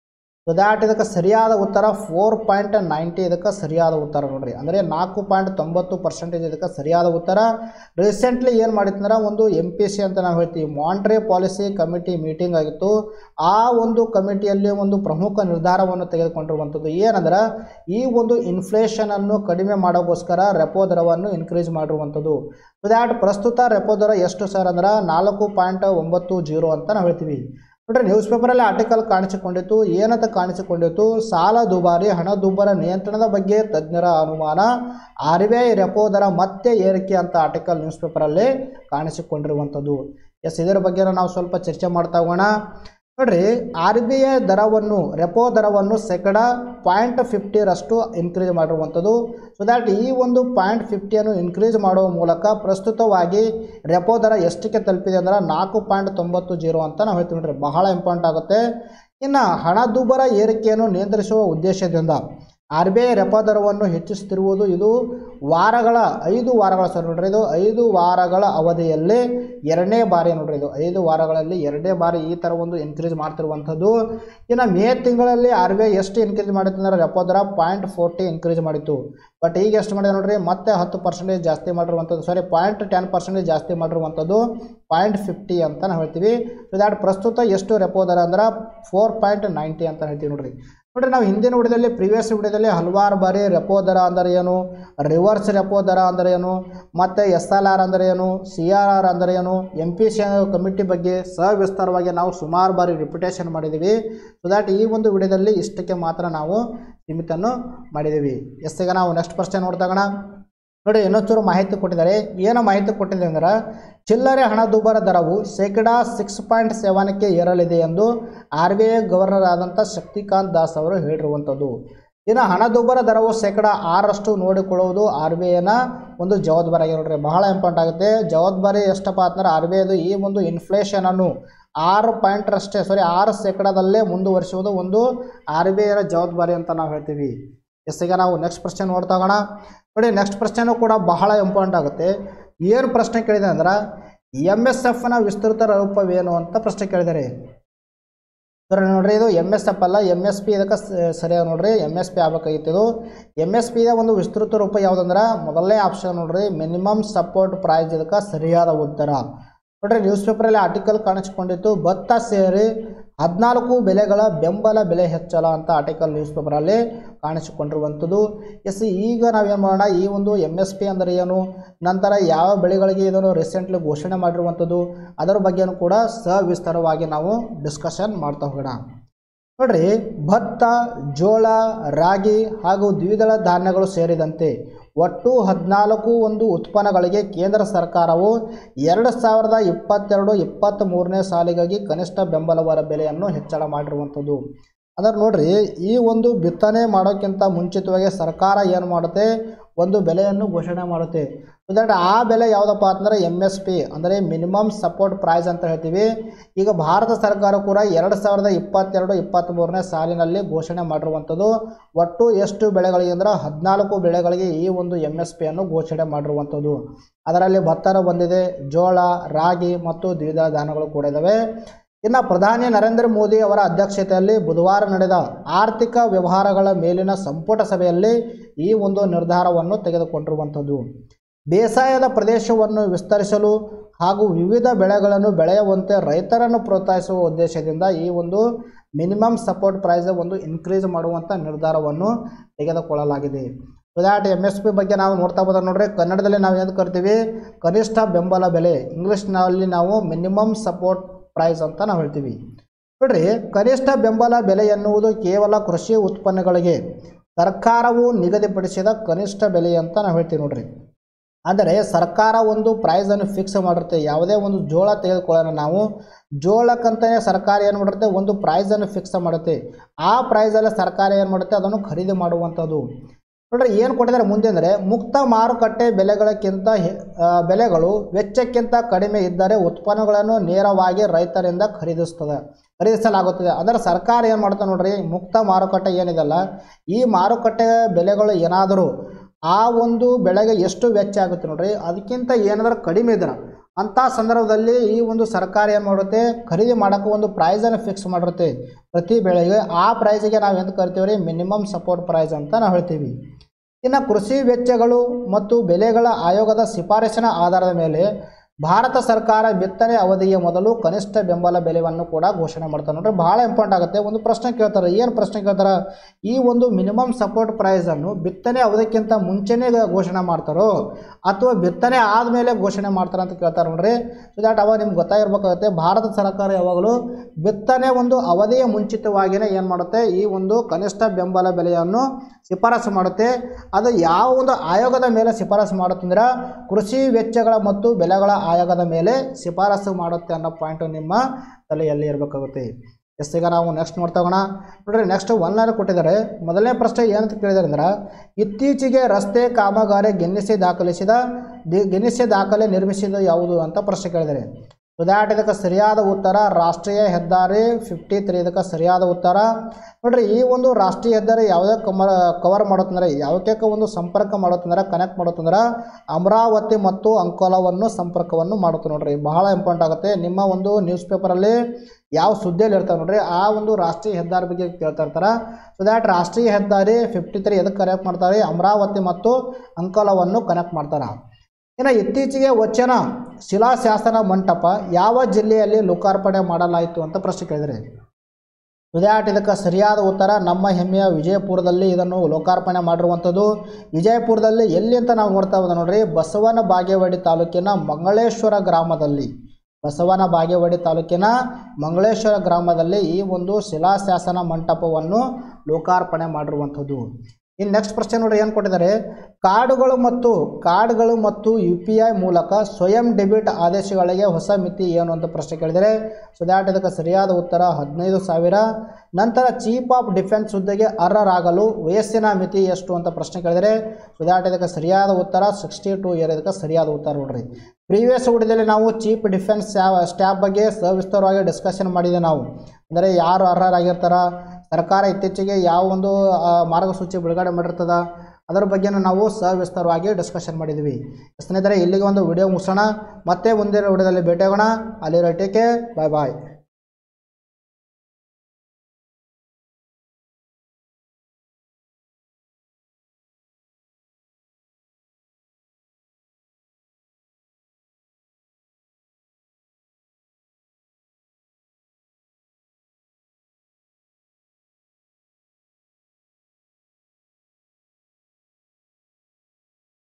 ಸೊ ದ್ಯಾಟ್ ಇದಕ್ಕೆ ಸರಿಯಾದ ಉತ್ತರ ಫೋರ್ ಪಾಯಿಂಟ್ ನೈಂಟಿ ಇದಕ್ಕೆ ಸರಿಯಾದ ಉತ್ತರ ನೋಡ್ರಿ ಅಂದರೆ ನಾಲ್ಕು ಪಾಯಿಂಟ್ ತೊಂಬತ್ತು ಪರ್ಸೆಂಟೇಜ್ ಇದಕ್ಕೆ ಸರಿಯಾದ ಉತ್ತರ ರೀಸೆಂಟ್ಲಿ ಏನು ಮಾಡಿತ್ತಂದ್ರೆ ಒಂದು ಎಮ್ ಪಿ ಸಿ ಅಂತ ನಾವು ಹೇಳ್ತೀವಿ ಮಾಂಟ್ರಿ ಪಾಲಿಸಿ ಕಮಿಟಿ ಮೀಟಿಂಗ್ ಆಗಿತ್ತು ಆ ಒಂದು ಕಮಿಟಿಯಲ್ಲಿ ಒಂದು ಪ್ರಮುಖ ನಿರ್ಧಾರವನ್ನು ತೆಗೆದುಕೊಂಡಿರುವಂಥದ್ದು ಏನಂದ್ರೆ ಈ ಒಂದು ಇನ್ಫ್ಲೇಷನನ್ನು ಕಡಿಮೆ ಮಾಡೋಕ್ಕೋಸ್ಕರ ರೆಪೋ ದರವನ್ನು ಇನ್ಕ್ರೀಸ್ ಮಾಡಿರುವಂಥದ್ದು ಸೊ ದ್ಯಾಟ್ ಪ್ರಸ್ತುತ ರೆಪೋ ದರ ಎಷ್ಟು ಸರ್ ಅಂದ್ರೆ ನಾಲ್ಕು ಪಾಯಿಂಟ್ ಒಂಬತ್ತು ಜೀರೋ ಅಂತ ನಾವು ಹೇಳ್ತೀವಿ ನೋಡ್ರಿ ನ್ಯೂಸ್ ಪೇಪರಲ್ಲಿ ಆರ್ಟಿಕಲ್ ಕಾಣಿಸಿಕೊಂಡಿತ್ತು ಏನಂತ ಕಾಣಿಸಿಕೊಂಡಿತ್ತು ಸಾಲ ದುಬಾರಿ ಹಣ ದುಬ್ಬರ ನಿಯಂತ್ರಣದ ಬಗ್ಗೆ ತಜ್ಞರ ಅನುಮಾನ ಆರ್ ಬಿ ಐ ರೆಪೋ ದರ ಮತ್ತೆ ಏರಿಕೆ ಅಂತ ಆರ್ಟಿಕಲ್ ನ್ಯೂಸ್ ಪೇಪರಲ್ಲಿ ಕಾಣಿಸಿಕೊಂಡಿರುವಂಥದ್ದು ಎಸ್ ಇದರ ಬಗ್ಗೆ ನಾವು ಸ್ವಲ್ಪ ಚರ್ಚೆ ಮಾಡ್ತಾ ಹೋಗೋಣ ನೋಡ್ರಿ ಆರ್ ಬಿ ಐ ದರವನ್ನು ರೆಪೋ ದರವನ್ನು ಶೇಕಡ ಪಾಯಿಂಟ್ ಫಿಫ್ಟಿರಷ್ಟು ಇನ್ಕ್ರೀಸ್ ಮಾಡಿರುವಂಥದ್ದು ಸೊ ದ್ಯಾಟ್ ಈ ಒಂದು ಪಾಯಿಂಟ್ ಫಿಫ್ಟಿಯನ್ನು ಇನ್ಕ್ರೀಸ್ ಮಾಡುವ ಮೂಲಕ ಪ್ರಸ್ತುತವಾಗಿ ರೆಪೋ ದರ ಎಷ್ಟಕ್ಕೆ ತಲುಪಿದೆ ಅಂದ್ರೆ ನಾಲ್ಕು ಪಾಯಿಂಟ್ ತೊಂಬತ್ತು ಜೀರೋ ಅಂತ ನಾವು ಹೇಳ್ತೀವಿ ನೋಡ್ರಿ ಬಹಳ ಇಂಪಾರ್ಟೆಂಟ್ ಆಗುತ್ತೆ ಇನ್ನು ಹಣದುಬ್ಬರ ಏರಿಕೆಯನ್ನು ನಿಯಂತ್ರಿಸುವ ಉದ್ದೇಶದಿಂದ ಆರ್ ಬಿ ಐ ರೆಪೋ ದರವನ್ನು ಹೆಚ್ಚಿಸುತ್ತಿರುವುದು ಇದು ವಾರಗಳ ಐದು ವಾರಗಳ ಸರ್ ನೋಡ್ರಿ ಇದು ಐದು ವಾರಗಳ ಅವಧಿಯಲ್ಲಿ ಎರಡನೇ ಬಾರಿ ನೋಡ್ರಿ ಇದು ಐದು ವಾರಗಳಲ್ಲಿ ಎರಡನೇ ಬಾರಿ ಈ ಥರ ಒಂದು ಇನ್ಕ್ರೀಸ್ ಮಾಡ್ತಿರುವಂಥದ್ದು ಇನ್ನು ಮೇ ತಿಂಗಳಲ್ಲಿ ಆರ್ ಬಿ ಐ ಎಷ್ಟು ಇನ್ಕ್ರೀಸ್ ಮಾಡಿತ್ತು ಅಂದರೆ ರೆಪೋ ದರ ಪಾಯಿಂಟ್ ಫೋರ್ಟಿ ಇನ್ಕ್ರೀಸ್ ಮಾಡಿತ್ತು ಬಟ್ ಈಗ ಎಷ್ಟು ಮಾಡಿದೆ ನೋಡ್ರಿ ಮತ್ತೆ ಹತ್ತು ಪರ್ಸೆಂಟೇಜ್ ಜಾಸ್ತಿ ಮಾಡಿರುವಂಥದ್ದು ಸಾರಿ ಪಾಯಿಂಟ್ ಟೆನ್ ಪರ್ಸೆಂಟೇಜ್ ಜಾಸ್ತಿ ಮಾಡಿರುವಂಥದ್ದು ಪಾಯಿಂಟ್ ಫಿಫ್ಟಿ ಅಂತ ನಾವು ಹೇಳ್ತೀವಿ ಸೊ ದ್ಯಾಟ್ ಪ್ರಸ್ತುತ ಎಷ್ಟು ರೆಪೋ ದರ ಅಂದ್ರೆ ಫೋರ್ ಪಾಯಿಂಟ್ ನೈಂಟಿ ಅಂತ ಹೇಳ್ತೀವಿ ನೋಡ್ರಿ ನೋಡ್ರಿ ನಾವು ಹಿಂದಿನ ವಿಡಿಯೋದಲ್ಲಿ ಪ್ರಿವಿಯಸ್ ವಿಡಿಯೋದಲ್ಲಿ ಹಲವಾರು ಬಾರಿ ರೆಪೋ ದರ ಅಂದರೆ ಏನು ರಿವರ್ಸ್ ರೆಪೋ ದರ ಅಂದರೆ ಏನು ಮತ್ತು ಎಸ್ ಎಲ್ ಆರ್ ಅಂದರೆ ಏನು ಸಿ ಆರ್ ಆರ್ ಅಂದರೆ ಏನು ಎಂ ಪಿ ಸಿ ಕಮಿಟಿ ಬಗ್ಗೆ ಸವಿಸ್ತಾರವಾಗಿ ನಾವು ಸುಮಾರು ಬಾರಿ ರಿಪಿಟೇಷನ್ ಮಾಡಿದ್ದೀವಿ ಸೊ ದ್ಯಾಟ್ ಈ ಒಂದು ವಿಡಿಯೋದಲ್ಲಿ ಇಷ್ಟಕ್ಕೆ ಮಾತ್ರ ನಾವು ಸೀಮಿತನ್ನು ಮಾಡಿದ್ದೀವಿ ಎಸ್ ಈಗ ನಾವು ನೆಕ್ಸ್ಟ್ ಪ್ರಶ್ನೆ ನೋಡ್ತಾಗೋಣ ನೋಡಿ ಇನ್ನೊಂಚೂರು ಮಾಹಿತಿ ಕೊಟ್ಟಿದ್ದಾರೆ ಏನು ಮಾಹಿತಿ ಕೊಟ್ಟಿದೆ ಅಂದ್ರೆ ಚಿಲ್ಲರೆ ಹಣದುಬ್ಬರ ದರವು ಶೇಕಡಾ ಸಿಕ್ಸ್ ಪಾಯಿಂಟ್ ಸೆವೆನ್ಗೆ ಏರಲಿದೆ ಎಂದು ಆರ್ ಬಿ ಐ ಗವರ್ನರ್ ಆದಂಥ ಶಕ್ತಿಕಾಂತ್ ದಾಸ್ ಅವರು ಹೇಳಿರುವಂಥದ್ದು ಇನ್ನು ಹಣದುಬ್ಬರ ದರವು ಶೇಕಡ ಆರಷ್ಟು ನೋಡಿಕೊಳ್ಳುವುದು ಆರ್ ಬಿ ಐನ ಒಂದು ಜವಾಬ್ದಾರಿ ಆಗಿ ನೋಡ್ರಿ ಬಹಳ ಇಂಪಾರ್ಟೆಂಟ್ ಆಗುತ್ತೆ ಜವಾಬ್ದಾರಿ ಎಷ್ಟಪ್ಪ ಅಂತಂದ್ರೆ ಆರ್ ಬಿ ಐದು ಈ ಒಂದು ಇನ್ಫ್ಲೇಷನನ್ನು ಆರು ಪಾಯಿಂಟರಷ್ಟೇ ಸಾರಿ ಆರು ಶೇಕಡದಲ್ಲೇ ಮುಂದುವರಿಸುವುದು ಒಂದು ಆರ್ ಬಿ ಐನ ಜವಾಬ್ದಾರಿ ಅಂತ ನಾವು ಹೇಳ್ತೀವಿ ಎಸ್ ಈಗ ನಾವು ನೆಕ್ಸ್ಟ್ ಪ್ರಶ್ನೆ ನೋಡ್ತಾ ಹೋಗೋಣ ನೋಡಿ ನೆಕ್ಸ್ಟ್ ಪ್ರಶ್ನೆನೂ ಕೂಡ ಬಹಳ ಇಂಪಾರ್ಟೆಂಟ್ ಆಗುತ್ತೆ ಏನು ಪ್ರಶ್ನೆ ಕೇಳಿದೆ ಅಂದ್ರೆ ಎಮ್ ಎಸ್ ಎಫ್ನ ವಿಸ್ತೃತ ರೂಪವೇನು ಅಂತ ಪ್ರಶ್ನೆ ಕೇಳಿದ್ದಾರೆ ಸರ್ ನೋಡ್ರಿ ಇದು ಎಮ್ ಎಸ್ ಎಫ್ ಅಲ್ಲ ಎಮ್ ಎಸ್ ಪಿ ಇದಕ್ಕೆ ಸ- ಸರಿಯಾಗಿ ನೋಡ್ರಿ ಎಮ್ ಎಸ್ ಪಿ ಆಗ್ಬೇಕಾಗಿತ್ತು ಇದು ಎಮ್ ಎಸ್ ಪಿದ ಒಂದು ವಿಸ್ತೃತ ರೂಪ ಯಾವುದಂದ್ರೆ ಮೊದಲನೇ ಆಪ್ಷನ್ ನೋಡ್ರಿ ಮಿನಿಮಮ್ ಸಪೋರ್ಟ್ ಪ್ರೈಸ್ ಇದಕ್ಕೆ ಸರಿಯಾದ ಉತ್ತರ ನೋಡ್ರಿ ನ್ಯೂಸ್ ಪೇಪರಲ್ಲಿ ಆರ್ಟಿಕಲ್ ಕಾಣಿಸ್ಕೊಂಡಿತ್ತು ಭತ್ತ ಸೇರಿ ಹದಿನಾಲ್ಕು ಬೆಲೆಗಳ ಬೆಂಬಲ ಬೆಲೆ ಹೆಚ್ಚಳ ಅಂತ ಆರ್ಟಿಕಲ್ ನ್ಯೂಸ್ ಪೇಪರಲ್ಲಿ ಕಾಣಿಸಿಕೊಂಡಿರುವಂಥದ್ದು ಎಸ್ ಈಗ ನಾವೇನು ಮಾಡೋಣ ಈ ಒಂದು ಎಮ್ ಎಸ್ ಪಿ ಅಂದರೆ ಏನು ನಂತರ ಯಾವ ಬೆಳೆಗಳಿಗೆ ಇದನ್ನು ರೀಸೆಂಟ್ಲಿ ಘೋಷಣೆ ಮಾಡಿರುವಂಥದ್ದು ಅದರ ಬಗ್ಗೆನೂ ಕೂಡ ಸವಿಸ್ತಾರವಾಗಿ ನಾವು ಡಿಸ್ಕಷನ್ ಮಾಡ್ತಾ ಹೋಗೋಣ ನೋಡ್ರಿ ಭತ್ತ ಜೋಳ ರಾಗಿ ಹಾಗೂ ದ್ವಿದಳ ಧಾನ್ಯಗಳು ಸೇರಿದಂತೆ ಒಟ್ಟು ಹದಿನಾಲ್ಕು ಒಂದು ಉತ್ಪನ್ನಗಳಿಗೆ ಕೇಂದ್ರ ಸರ್ಕಾರವು ಎರಡು ಸಾವಿರದ ಇಪ್ಪತ್ತೆರಡು ಇಪ್ಪತ್ತ್ಮೂರನೇ ಸಾಲಿಗಾಗಿ ಕನಿಷ್ಠ ಬೆಂಬಲ ಬೆಲೆಯನ್ನು ಹೆಚ್ಚಳ ಮಾಡಿರುವಂಥದ್ದು ಅಂದ್ರೆ ನೋಡ್ರಿ ಈ ಒಂದು ಬಿತ್ತನೆ ಮಾಡೋಕ್ಕಿಂತ ಮುಂಚಿತವಾಗಿ ಸರ್ಕಾರ ಏನು ಮಾಡುತ್ತೆ ಒಂದು ಬೆಲೆಯನ್ನು ಘೋಷಣೆ ಮಾಡುತ್ತೆ ಸೊ ದಟ್ ಆ ಬೆಲೆ ಯಾವುದಪ್ಪ ಅಂತಂದರೆ ಎಮ್ ಎಸ್ ಪಿ ಅಂದರೆ ಮಿನಿಮಮ್ ಸಪೋರ್ಟ್ ಪ್ರೈಸ್ ಅಂತ ಹೇಳ್ತೀವಿ ಈಗ ಭಾರತ ಸರ್ಕಾರ ಕೂಡ ಎರಡು ಸಾವಿರದ ಇಪ್ಪತ್ತೆರಡು ಇಪ್ಪತ್ತ್ಮೂರನೇ ಸಾಲಿನಲ್ಲಿ ಘೋಷಣೆ ಮಾಡಿರುವಂಥದ್ದು ಒಟ್ಟು ಎಷ್ಟು ಬೆಳೆಗಳಿಗೆ ಅಂದ್ರೆ ಹದಿನಾಲ್ಕು ಬೆಳೆಗಳಿಗೆ ಈ ಒಂದು ಎಮ್ ಎಸ್ ಪಿಯನ್ನು ಘೋಷಣೆ ಮಾಡಿರುವಂಥದ್ದು ಅದರಲ್ಲಿ ಭತ್ತನ ಬಂದಿದೆ ಜೋಳ ರಾಗಿ ಮತ್ತು ದ್ವಿದಳ ಧಾನ್ಯಗಳು ಕೂಡ ಇದ್ದಾವೆ ಇನ್ನು ಪ್ರಧಾನಿ ನರೇಂದ್ರ ಮೋದಿ ಅವರ ಅಧ್ಯಕ್ಷತೆಯಲ್ಲಿ ಬುಧವಾರ ನಡೆದ ಆರ್ಥಿಕ ವ್ಯವಹಾರಗಳ ಮೇಲಿನ ಸಂಪುಟ ಸಭೆಯಲ್ಲಿ ಈ ಒಂದು ನಿರ್ಧಾರವನ್ನು ತೆಗೆದುಕೊಂಡಿರುವಂಥದ್ದು ಬೇಸಾಯದ ಪ್ರದೇಶವನ್ನು ವಿಸ್ತರಿಸಲು ಹಾಗೂ ವಿವಿಧ ಬೆಳೆಗಳನ್ನು ಬೆಳೆಯುವಂತೆ ರೈತರನ್ನು ಪ್ರೋತ್ಸಾಹಿಸುವ ಉದ್ದೇಶದಿಂದ ಈ ಒಂದು ಮಿನಿಮಮ್ ಸಪೋರ್ಟ್ ಪ್ರೈಸ್ ಒಂದು ಇನ್ಕ್ರೀಸ್ ಮಾಡುವಂಥ ನಿರ್ಧಾರವನ್ನು ತೆಗೆದುಕೊಳ್ಳಲಾಗಿದೆ so that M S P ಬಗ್ಗೆ ನಾವು ನೋಡ್ತಾ ಹೋದ್ರೆ ನೋಡ್ರಿ ಕನ್ನಡದಲ್ಲಿ ನಾವು ಏನು ಕರಿತೀವಿ ಕನಿಷ್ಠ ಬೆಂಬಲ ಬೆಲೆ ಇಂಗ್ಲೀಷ್ನಲ್ಲಿ ನಾವು ಮಿನಿಮಮ್ ಸಪೋರ್ಟ್ ಪ್ರೈಸ್ ಅಂತ ನಾವು ಹೇಳ್ತೀವಿ ನೋಡ್ರಿ ಕನಿಷ್ಠ ಬೆಂಬಲ ಬೆಲೆ ಎನ್ನುವುದು ಕೇವಲ ಕೃಷಿ ಉತ್ಪನ್ನಗಳಿಗೆ ಸರ್ಕಾರವು ನಿಗದಿಪಡಿಸಿದ ಕನಿಷ್ಠ ಬೆಲೆ ಅಂತ ನಾವು ಹೇಳ್ತೀವಿ ನೋಡ್ರಿ ಅಂದರೆ ಸರ್ಕಾರ ಒಂದು ಪ್ರೈಸನ್ನು ಫಿಕ್ಸ್ ಮಾಡಿರುತ್ತೆ ಯಾವುದೇ ಒಂದು ಜೋಳ ತೆಗೆದುಕೊಳ್ಳೋಣ ನಾವು ಜೋಳಕ್ಕಂತಲೇ ಸರ್ಕಾರ ಏನು ಮಾಡಿರುತ್ತೆ ಒಂದು ಪ್ರೈಸನ್ನು ಫಿಕ್ಸ್ ಮಾಡುತ್ತೆ ಆ ಪ್ರೈಸಲ್ಲಿ ಸರ್ಕಾರ ಏನು ಮಾಡುತ್ತೆ ಅದನ್ನು ಖರೀದಿ ಮಾಡುವಂಥದ್ದು ನೋಡ್ರಿ ಏನು ಕೊಟ್ಟಿದ್ದಾರೆ ಮುಂದೆ ಅಂದರೆ ಮುಕ್ತ ಮಾರುಕಟ್ಟೆ ಬೆಲೆಗಳಕ್ಕಿಂತ ಹೆ- ಆ, ಬೆಲೆಗಳು ವೆಚ್ಚಕ್ಕಿಂತ ಕಡಿಮೆ ಇದ್ದರೆ ಉತ್ಪನ್ನಗಳನ್ನು ನೇರವಾಗಿ ರೈತರಿಂದ ಖರೀದಿಸ್ತದೆ ಖರೀದಿಸಲಾಗುತ್ತದೆ ಅಂದರೆ ಸರ್ಕಾರ ಏನು ಮಾಡುತ್ತೆ ನೋಡ್ರಿ ಮುಕ್ತ ಮಾರುಕಟ್ಟೆ ಏನಿದೆಲ್ಲ ಈ ಮಾರುಕಟ್ಟೆ ಬೆಲೆಗಳು ಏನಾದರೂ ಆ ಒಂದು ಬೆಳೆಗೆ ಎಷ್ಟು ವೆಚ್ಚ ಆಗುತ್ತೆ ನೋಡ್ರಿ ಅದಕ್ಕಿಂತ ಏನಾದರೂ ಕಡಿಮೆ ಇದ್ರೆ ಅಂಥ ಸಂದರ್ಭದಲ್ಲಿ ಈ ಒಂದು ಸರ್ಕಾರ ಏನು ಮಾಡುತ್ತೆ ಖರೀದಿ ಮಾಡೋಕ್ಕೆ ಒಂದು ಪ್ರೈಸನ್ನು ಫಿಕ್ಸ್ ಮಾಡಿರುತ್ತೆ ಪ್ರತಿ ಬೆಳೆಗೆ ಆ ಪ್ರೈಸಿಗೆ ನಾವು ಎಂತ ಕರಿತೀವಿ ರೀ ಮಿನಿಮಮ್ ಸಪೋರ್ಟ್ ಪ್ರೈಸ್ ಅಂತ ನಾವು ಹೇಳ್ತೀವಿ ಇನ್ನು ಕೃಷಿ ವೆಚ್ಚಗಳು ಮತ್ತು ಬೆಲೆಗಳ ಆಯೋಗದ ಶಿಫಾರಸಿನ ಆಧಾರದ ಮೇಲೆ ಭಾರತ ಸರ್ಕಾರ ಬಿತ್ತನೆ ಅವಧಿಯ ಮೊದಲು ಕನಿಷ್ಠ ಬೆಂಬಲ ಬೆಲೆಯನ್ನು ಕೂಡ ಘೋಷಣೆ ಮಾಡ್ತಾರೆ ನೋಡ್ರಿ ಭಾಳ ಇಂಪಾರ್ಟೆಂಟ್ ಆಗುತ್ತೆ ಒಂದು ಪ್ರಶ್ನೆ ಕೇಳ್ತಾರೆ ಏನು ಪ್ರಶ್ನೆ ಕೇಳ್ತಾರೆ ಈ ಒಂದು ಮಿನಿಮಮ್ ಸಪೋರ್ಟ್ ಪ್ರೈಸನ್ನು ಬಿತ್ತನೆ ಅವಧಿಕ್ಕಿಂತ ಮುಂಚೆನೇ ಘೋಷಣೆ ಮಾಡ್ತಾರೋ ಅಥವಾ ಬಿತ್ತನೆ ಆದಮೇಲೆ ಘೋಷಣೆ ಮಾಡ್ತಾರೆ ಅಂತ ಕೇಳ್ತಾರೆ ನೋಡ್ರಿ ಸೊ ದ್ಯಾಟ್ ಅವಾಗ ನಿಮ್ಗೆ ಗೊತ್ತಾಗಿರ್ಬೇಕಾಗುತ್ತೆ ಭಾರತ ಸರ್ಕಾರ ಯಾವಾಗಲೂ ಬಿತ್ತನೆ ಒಂದು ಅವಧಿಯ ಮುಂಚಿತವಾಗಿಯೇ ಏನು ಮಾಡುತ್ತೆ ಈ ಒಂದು ಕನಿಷ್ಠ ಬೆಂಬಲ ಬೆಲೆಯನ್ನು ಶಿಫಾರಸು ಮಾಡುತ್ತೆ ಅದು ಯಾವ ಒಂದು ಆಯೋಗದ ಮೇಲೆ ಶಿಫಾರಸು ಮಾಡುತ್ತಂದ್ರೆ ಕೃಷಿ ವೆಚ್ಚಗಳ ಮತ್ತು ಬೆಲೆಗಳ ಆಯೋಗದ ಮೇಲೆ ಶಿಫಾರಸು ಮಾಡುತ್ತೆ ಅನ್ನೋ ಪಾಯಿಂಟು ನಿಮ್ಮ ತಲೆಯಲ್ಲಿ ಇರಬೇಕಾಗುತ್ತೆ ಎಸ್ ಈಗ ನಾವು ನೆಕ್ಸ್ಟ್ ನೋಡ್ತಾ ಹೋಗೋಣ ನೋಡ್ರಿ ನೆಕ್ಸ್ಟ್ ಒನ್ಲೈನ್ ಕೊಟ್ಟಿದ್ದಾರೆ ಮೊದಲನೇ ಪ್ರಶ್ನೆ ಏನಂತ ಕೇಳಿದ್ದಾರೆ ಅಂದ್ರೆ ಇತ್ತೀಚೆಗೆ ರಸ್ತೆ ಕಾಮಗಾರಿ ಗೆನ್ನಿಸಿ ದಾಖಲಿಸಿದ ದಿ ಗೆನ್ನಿಸಿ ದಾಖಲೆ ನಿರ್ಮಿಸಿದ ಯಾವುದು ಅಂತ ಪ್ರಶ್ನೆ ಕೇಳಿದ್ದಾರೆ ಸೊ ದ್ಯಾಟ್ ಇದಕ್ಕೆ ಸರಿಯಾದ ಉತ್ತರ ರಾಷ್ಟ್ರೀಯ ಹೆದ್ದಾರಿ ಫಿಫ್ಟಿ ತ್ರೀ ಇದಕ್ಕೆ ಸರಿಯಾದ ಉತ್ತರ ನೋಡ್ರಿ ಈ ಒಂದು ರಾಷ್ಟ್ರೀಯ ಹೆದ್ದಾರಿ ಯಾವುದೇ ಕಮರ್ ಕವರ್ ಮಾಡುತ್ತಂದ್ರೆ ಯಾವುದಕ್ಕೆ ಒಂದು ಸಂಪರ್ಕ ಮಾಡುತ್ತಂದ್ರೆ ಕನೆಕ್ಟ್ ಮಾಡುತ್ತಂದ್ರೆ ಅಮರಾವತಿ ಮತ್ತು ಅಂಕೋಲವನ್ನು ಸಂಪರ್ಕವನ್ನು ಮಾಡುತ್ತೆ ನೋಡ್ರಿ ಬಹಳ ಇಂಪಾರ್ಟೆಂಟ್ ಆಗುತ್ತೆ ನಿಮ್ಮ ಒಂದು ನ್ಯೂಸ್ ಪೇಪರಲ್ಲಿ ಯಾವ ಸುದ್ದಿಯಲ್ಲಿ ಇರ್ತಾವೆ ನೋಡ್ರಿ ಆ ಒಂದು ರಾಷ್ಟ್ರೀಯ ಹೆದ್ದಾರಿ ಬಗ್ಗೆ ಕೇಳ್ತಾ ಇರ್ತಾರೆ ಸೊ ದ್ಯಾಟ್ ರಾಷ್ಟ್ರೀಯ ಹೆದ್ದಾರಿ ಫಿಫ್ಟಿ ತ್ರೀ ಎದಕ್ಕೆ ಕನೆಕ್ಟ್ ಮಾಡ್ತಾರೆ ಅಮರಾವತಿ ಮತ್ತು ಅಂಕೋಲವನ್ನು ಕನೆಕ್ಟ್ ಮಾಡ್ತಾರೆ ಇನ್ನು ಇತ್ತೀಚೆಗೆ ವಚನ ಶಿಲಾಶಾಸನ ಮಂಟಪ ಯಾವ ಜಿಲ್ಲೆಯಲ್ಲಿ ಲೋಕಾರ್ಪಣೆ ಮಾಡಲಾಯಿತು ಅಂತ ಪ್ರಶ್ನೆ ಕೇಳಿದರೆ ದ್ಯಾಟ್ ಇದಕ್ಕೆ ಸರಿಯಾದ ಉತ್ತರ ನಮ್ಮ ಹೆಮ್ಮೆಯ ವಿಜಯಪುರದಲ್ಲಿ ಇದನ್ನು ಲೋಕಾರ್ಪಣೆ ಮಾಡಿರುವಂಥದ್ದು ವಿಜಯಪುರದಲ್ಲಿ ಎಲ್ಲಿ ಅಂತ ನಾವು ನೋಡ್ತಾ ಹೋದ ನೋಡ್ರಿ ಬಸವನ ಬಾಗೇವಾಡಿ ತಾಲೂಕಿನ ಮಂಗಳೇಶ್ವರ ಗ್ರಾಮದಲ್ಲಿ ಬಸವನ ಬಾಗೇವಾಡಿ ತಾಲೂಕಿನ ಮಂಗಳೇಶ್ವರ ಗ್ರಾಮದಲ್ಲಿ ಈ ಒಂದು ಶಿಲಾಶಾಸನ ಮಂಟಪವನ್ನು ಲೋಕಾರ್ಪಣೆ ಮಾಡಿರುವಂಥದ್ದು ಇನ್ನು ನೆಕ್ಸ್ಟ್ ಪ್ರಶ್ನೆ ನೋಡ್ರಿ ಏನು ಕೊಟ್ಟಿದ್ದಾರೆ ಕಾರ್ಡುಗಳು ಮತ್ತು ಕಾರ್ಡ್ಗಳು ಮತ್ತು ಯು ಪಿ ಐ ಮೂಲಕ ಸ್ವಯಂ ಡೆಬಿಟ್ ಆದೇಶಗಳಿಗೆ ಹೊಸ ಮಿತಿ ಏನು ಅಂತ ಪ್ರಶ್ನೆ ಕೇಳಿದರೆ ಸೊ ದ್ಯಾಟ್ ಇದಕ್ಕೆ ಸರಿಯಾದ ಉತ್ತರ ಹದಿನೈದು ಸಾವಿರ ನಂತರ ಚೀಫ್ ಆಫ್ ಡಿಫೆನ್ಸ್ ಹುದ್ದೆಗೆ ಅರ್ಹರಾಗಲು ವಯಸ್ಸಿನ ಮಿತಿ ಎಷ್ಟು ಅಂತ ಪ್ರಶ್ನೆ ಕೇಳಿದರೆ ಸೊ ದ್ಯಾಟ್ ಇದಕ್ಕೆ ಸರಿಯಾದ ಉತ್ತರ ಸಿಕ್ಸ್ಟಿ ಟು ಇಯರ್ ಇದಕ್ಕೆ ಸರಿಯಾದ ಉತ್ತರ ನೋಡ್ರಿ ಪ್ರೀವಿಯಸ್ ವಿಡಿಯೋದಲ್ಲಿ ನಾವು ಚೀಫ್ ಡಿಫೆನ್ಸ್ ಸ್ಟಾಫ್ ಬಗ್ಗೆ ಸವಿಸ್ತರವಾಗಿ ಡಿಸ್ಕಷನ್ ಮಾಡಿದೆ ನಾವು ಅಂದರೆ ಯಾರು ಅರ್ಹರಾಗಿರ್ತಾರ ಸರ್ಕಾರ ಇತ್ತೀಚೆಗೆ ಯಾವ ಒಂದು ಆ, ಮಾರ್ಗಸೂಚಿ ಬಿಡುಗಡೆ ಮಾಡಿರ್ತದ ಅದರ ಬಗ್ಗೆನೂ ನಾವು ಸವಿಸ್ತಾರವಾಗಿ ಡಿಸ್ಕಷನ್ ಮಾಡಿದ್ವಿ ಸ್ನೇಹಿತರೆ ಇಲ್ಲಿಗೆ ಒಂದು ವಿಡಿಯೋ ಮುಗಿಸೋಣ ಮತ್ತೆ ಮುಂದಿನ ವಿಡಿಯೋದಲ್ಲಿ ಭೇಟಿಯಾಗೋಣ ಅಲ್ಲಿರೋ ಟೇಕೆ ಬಾಯ್ ಬಾಯ್